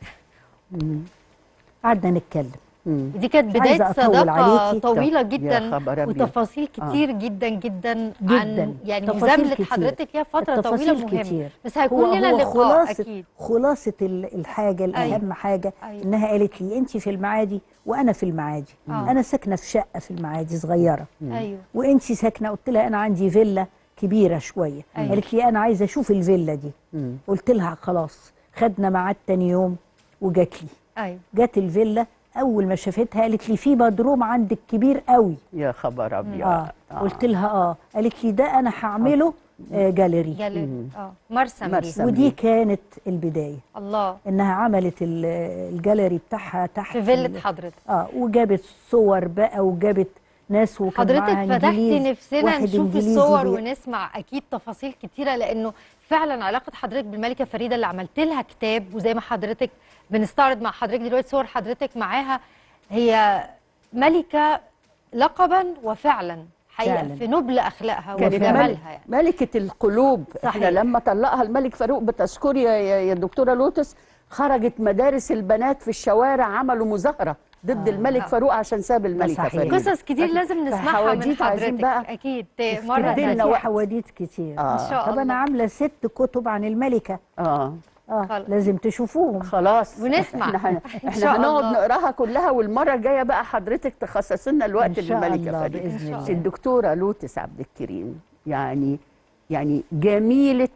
قعدنا نتكلم دي كانت مش عايزة بداية أطول صداقة عليكي. طويلة يا جدا خبر أبيض. وتفاصيل آه. كتير جدا جدا, جداً. عن يعني تفاصيل مزاملة كتير. حضرتك هي فترة التفاصيل طويلة مهمة كتير. بس هيكون هو- لنا هو لقاء خلاصة أكيد خلاصة ال- الحاجة الأهم أيوة. حاجة أيوة. إنها قالت لي أنت في المعادي وأنا في المعادي آه. أنا ساكنة في شقة في المعادي صغيرة أيوة وأنت ساكنة قلت لها أنا عندي فيلا كبيرة شوية أيوة. قالت لي أنا عايزة أشوف الفيلا دي قلت لها خلاص خدنا ميعاد تاني يوم وجات لي أيوة جت الفيلا اول ما شافتها قالت لي في بدروم عندك كبير قوي يا خبر ابيض اه قلت لها اه قالت لي ده انا هعمله آه جاليري جاليري اه مرسم, مرسم. دي ودي كانت البدايه الله انها عملت ال- الجاليري بتاعها تحت في فيلة ال- حضرتك اه وجابت صور بقى وجابت ناس وكان معاها حضرتك فتحتي إنجليز، نفسنا واحد نشوف إنجليزي الصور بي- ونسمع اكيد تفاصيل كتيره لانه فعلا علاقه حضرتك بالملكه فريده اللي عملت لها كتاب وزي ما حضرتك بنستعرض مع حضرتك دلوقتي صور حضرتك معاها هي ملكه لقبا وفعلا حقيقه فعلاً. في نبل اخلاقها كانت وجمالها ملك يعني ملكة القلوب صحيح. احنا لما طلقها الملك فاروق بتذكري يا, يا, يا دكتورة لوتس خرجت مدارس البنات في الشوارع عملوا مظاهرة ضد آه. الملك آه. فاروق عشان ساب الملكة صحيح. فريدة قصص كتير لازم نسمعها من فحواديت عايزين حضرتك بقى اكيد مره تدينا ده تانية. في وقت. حواديت كتير آه. إن شاء طب الله. انا عامله ست كتب عن الملكه اه اه خلاص. لازم تشوفوهم خلاص ونسمع. احنا هن... إن احنا شاء هنقعد الله. نقراها كلها والمره الجايه بقى حضرتك تخصص لنا الوقت إن شاء للملكه الله فريده بإذن الله. الدكتوره لوتس عبد الكريم يعني يعني جميله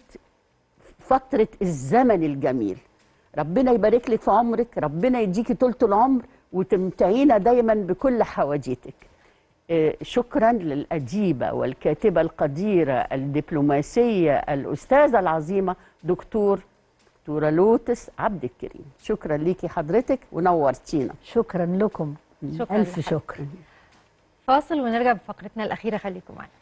فتره الزمن الجميل ربنا يبارك لك في عمرك ربنا يديكي طولة العمر وتمتعينا دايما بكل حواديتك آه، شكرا للأديبة والكاتبة القديرة الدبلوماسية الأستاذة العظيمة دكتور دكتورة لوتس عبد الكريم شكرا ليكي حضرتك ونورتينا شكرا لكم شكراً الف لحضرتك. شكر فاصل ونرجع بفقرتنا الاخيره خليكم معانا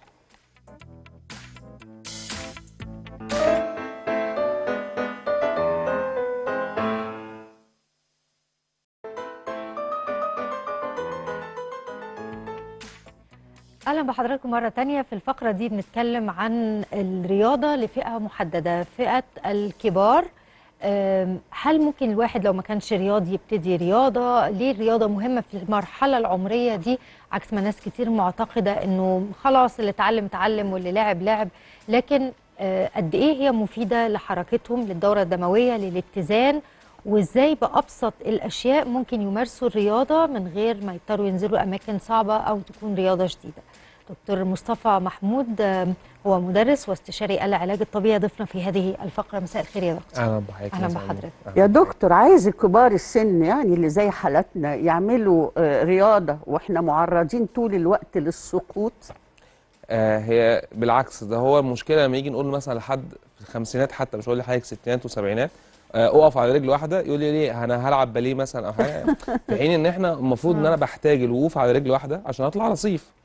اهلا بحضراتكم مره تانية في الفقره دي بنتكلم عن الرياضه لفئه محدده فئه الكبار أم، هل ممكن الواحد لو ما كانش رياضي يبتدي رياضه ليه الرياضه مهمه في المرحله العمريه دي عكس ما ناس كتير معتقده انه خلاص اللي اتعلم اتعلم واللي لعب لعب لكن آه، قد ايه هي مفيده لحركتهم للدوره الدمويه للاتزان وازاي بابسط الاشياء ممكن يمارسوا الرياضه من غير ما يضطروا ينزلوا اماكن صعبه او تكون رياضه شديده دكتور مصطفى محمود آم، هو مدرس واستشاري العلاج الطبيعي ضيفنا في هذه الفقره مساء الخير يا دكتور اهلا بحضرتك اهلا مساء بحضرتك يا دكتور عايز كبار السن يعني اللي زي حالتنا يعملوا آه، رياضة واحنا معرضين طول الوقت للسقوط آه هي بالعكس ده هو المشكله لما يجي نقول مثلا لحد في الخمسينات حتى مش هقول لحضرتك ستينات وسبعينات آه اقف على رجل واحده يقول لي ليه انا هلعب باليه مثلا او حاجه في حين ان احنا المفروض ان انا بحتاج الوقوف على رجل واحده عشان اطلع رصيف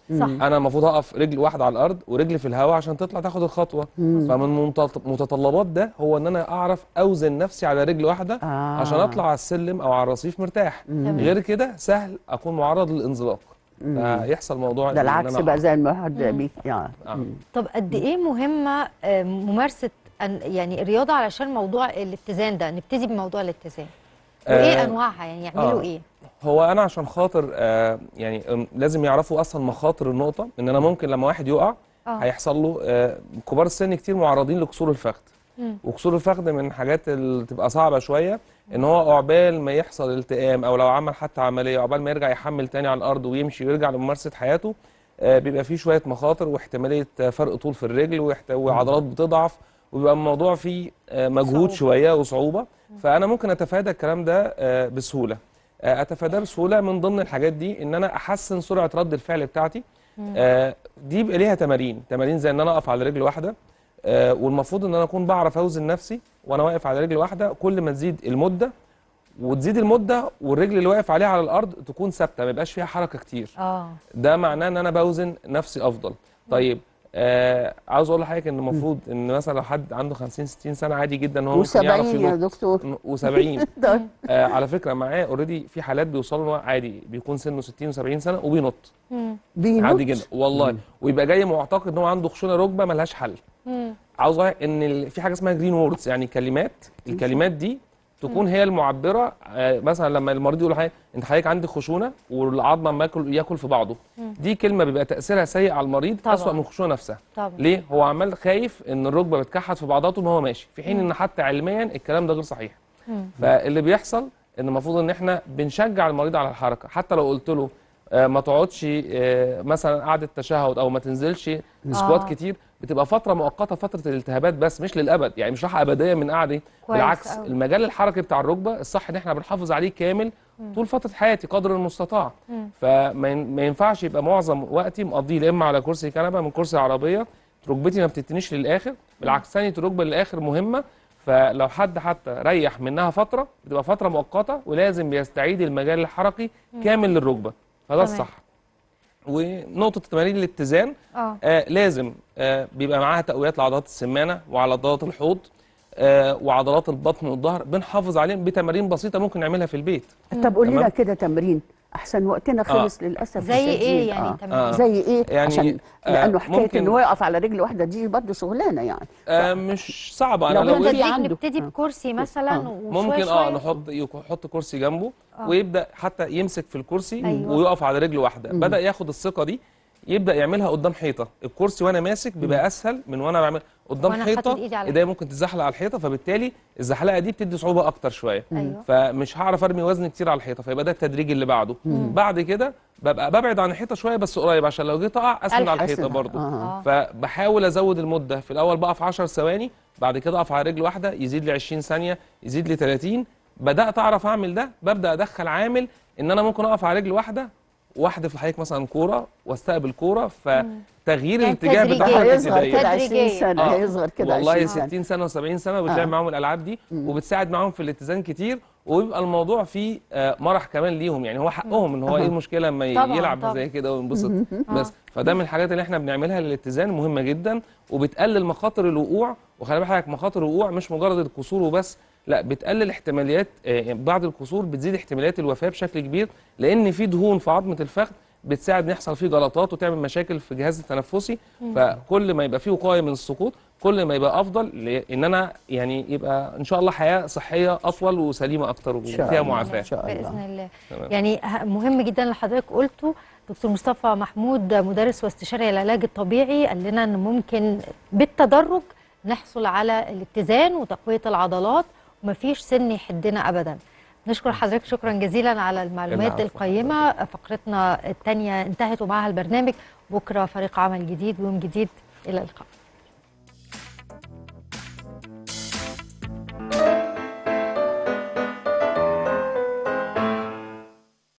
صح. انا المفروض اقف رجل واحده على الارض ورجلي في الهواء عشان تطلع تاخد الخطوه مم. فمن متط- متطلبات ده هو ان انا اعرف اوزن نفسي على رجل واحده آه. عشان اطلع على السلم او على الرصيف مرتاح مم. غير كده سهل اكون معرض للانزلاق مم. فيحصل موضوع ده إن العكس أنا بقى أقع. زي ما حد بيك يعني آه. مم. طب قد ايه مهمه آه، ممارسه أن- يعني الرياضه علشان موضوع الاتزان ده نبتدي بموضوع الاتزان وايه آه، انواعها يعني يعملوا آه. ايه هو انا عشان خاطر آه يعني أم، لازم يعرفوا اصلا مخاطر النقطه ان انا ممكن لما واحد يقع آه. هيحصل له آه كبار السن كتير معرضين لكسور الفخذ مم. وكسور الفخذ من الحاجات اللي تبقى صعبه شويه ان هو عقبال ما يحصل التئام او لو عمل حتى عمليه عقبال ما يرجع يحمل تاني على الارض ويمشي ويرجع لممارسه حياته آه بيبقى فيه شويه مخاطر واحتماليه آه، فرق طول في الرجل ويحت- وعضلات بتضعف وبيبقى الموضوع فيه آه، مجهود صعوبة. شويه وصعوبه فانا ممكن اتفادى الكلام ده آه، بسهوله آه، اتفاداه بسهوله من ضمن الحاجات دي ان انا احسن سرعه رد الفعل بتاعتي مم. آه، دي بيبقى ليها تمارين تمارين زي ان انا اقف على رجل واحده آه، والمفروض ان انا اكون بعرف اوزن نفسي وانا واقف على رجل واحده كل ما تزيد المده وتزيد المده والرجل اللي واقف عليها على الارض تكون ثابته ما يبقاش فيها حركه كتير اه ده معناه ان انا بوزن نفسي افضل طيب آه عاوز اقول لحضرتك ان المفروض ان مثلا لو حد عنده 50 60 سنه عادي جدا ان هو ممكن يعرف و70 يا ينط دكتور و70 طيب. آه على فكره معاه اوريدي في حالات بيوصلوا ان هو عادي بيكون سنه 60 و70 سنه وبينط مم. بينط عادي جدا والله ويبقى جاي معتقد ان هو عنده خشونه ركبه ملهاش حل مم. عاوز اقول ان ال- في حاجه اسمها جرين ووردز يعني كلمات الكلمات دي تكون هي المعبره آه، مثلا لما المريض يقول لحضرتك انت حضرتك عندك خشونه والعظم عمال ياكل ياكل في بعضه مم. دي كلمه بيبقى تاثيرها سيء على المريض طبعاً. اسوأ من الخشونه نفسها طبعا ليه هو عمال خايف ان الركبه بتكحت في بعضها طول ما هو ماشي في حين ان حتى علميا الكلام ده غير صحيح مم. فاللي بيحصل ان المفروض ان احنا بنشجع المريض على الحركه حتى لو قلت له آه، ما تقعدش آه، مثلا قعده تشهد او ما تنزلش سكوات آه. كتير بتبقى فتره مؤقته فتره الالتهابات بس مش للابد يعني مش راحه ابديه من قعده كويس بالعكس أوي. المجال الحركي بتاع الركبه الصح ان احنا بنحافظ عليه كامل طول فتره حياتي قدر المستطاع مم. فما ين- ما ينفعش يبقى معظم وقتي مقضيه يا اما على كرسي كنبه من كرسي عربيه ركبتي ما بتتنيش للاخر بالعكس ثانيه الركبه للاخر مهمه فلو حد حتى ريح منها فتره بتبقى فتره مؤقته ولازم بيستعيد المجال الحركي كامل للركبه فده تمام. الصح ونقطه تمارين الاتزان اه آه لازم آه بيبقى معاها تقويات لعضلات السمانه وعضلات الحوض آه وعضلات البطن والظهر بنحافظ عليهم بتمارين بسيطه ممكن نعملها في البيت طب قول لنا تمام. كده تمرين احسن وقتنا خلص للاسف زي الشديد. إيه يعني آه. تمرين؟ زي ايه يعني، عشان آه، لانه حكايه ممكن- انه يقف على رجل واحده دي برضه شغلانه يعني آه مش صعبه انا لو لو كان وقفت- في عنده. نبتدي آه. بكرسي مثلا آه. وشوية ممكن اه شوية. نحط يحط كرسي جنبه آه. ويبدا حتى يمسك في الكرسي أيوة. ويقف على رجل واحده مم. بدا ياخد الثقه دي يبدا يعملها قدام حيطه الكرسي وانا ماسك بيبقى اسهل من وانا بعمل قدام وأنا حيطه حاطط إيدي على ايديا ممكن تتزحلق على الحيطه فبالتالي الزحلقه دي بتدي صعوبه اكتر شويه أيوة. فمش هعرف ارمي وزن كتير على الحيطه فيبقى ده التدريج اللي بعده مم. بعد كده ببقى ببعد عن الحيطه شويه بس قريب عشان لو جيت اقع اسند على الحيطه أسند. برضه آه. فبحاول ازود المده في الاول بقف 10 ثواني بعد كده اقف على رجل واحده يزيد لي 20 ثانيه يزيد لي 30 بدات اعرف اعمل ده ببدا ادخل عامل ان انا ممكن اقف على رجل واحده واحدف لحضرتك مثلا كوره واستقبل كوره فتغيير يعني الاتجاه تدريجيا. بتاع هيصغر كده تدريجيا. 20 سنه آه. هيصغر كده والله 20 سنه 60 سنه و70 سنه بتلعب آه. معاهم الالعاب دي مم. وبتساعد معاهم في الاتزان كتير وبيبقى الموضوع فيه آه، مرح كمان ليهم يعني هو حقهم ان هو أها. ايه المشكله لما طبعاً، يلعب طبعاً. زي كده وينبسط آه. بس فده من الحاجات اللي احنا بنعملها للاتزان مهمه جدا وبتقلل مخاطر الوقوع وخلي بالك مخاطر الوقوع مش مجرد الكسور وبس لا بتقلل احتماليات آه، يعني بعد الكسور بتزيد احتماليات الوفاه بشكل كبير لان في دهون في عظمه الفخذ بتساعد ان يحصل فيه جلطات وتعمل مشاكل في الجهاز التنفسي فكل ما يبقى فيه وقايه من السقوط كل ما يبقى افضل لان انا يعني يبقى ان شاء الله حياه صحيه اطول وسليمه اكتر شاء وفيها الله. معافاه إن شاء الله. باذن الله تمام. يعني ه- مهم جدا اللي حضرتك قلته دكتور مصطفى محمود مدرس واستشاري العلاج الطبيعي قال لنا ان ممكن بالتدرج نحصل على الاتزان وتقويه العضلات ومفيش سن يحدنا ابدا نشكر حضرتك شكرا جزيلا على المعلومات العفو. القيمه فقرتنا الثانيه انتهت ومعها البرنامج بكره فريق عمل جديد ويوم جديد الى اللقاء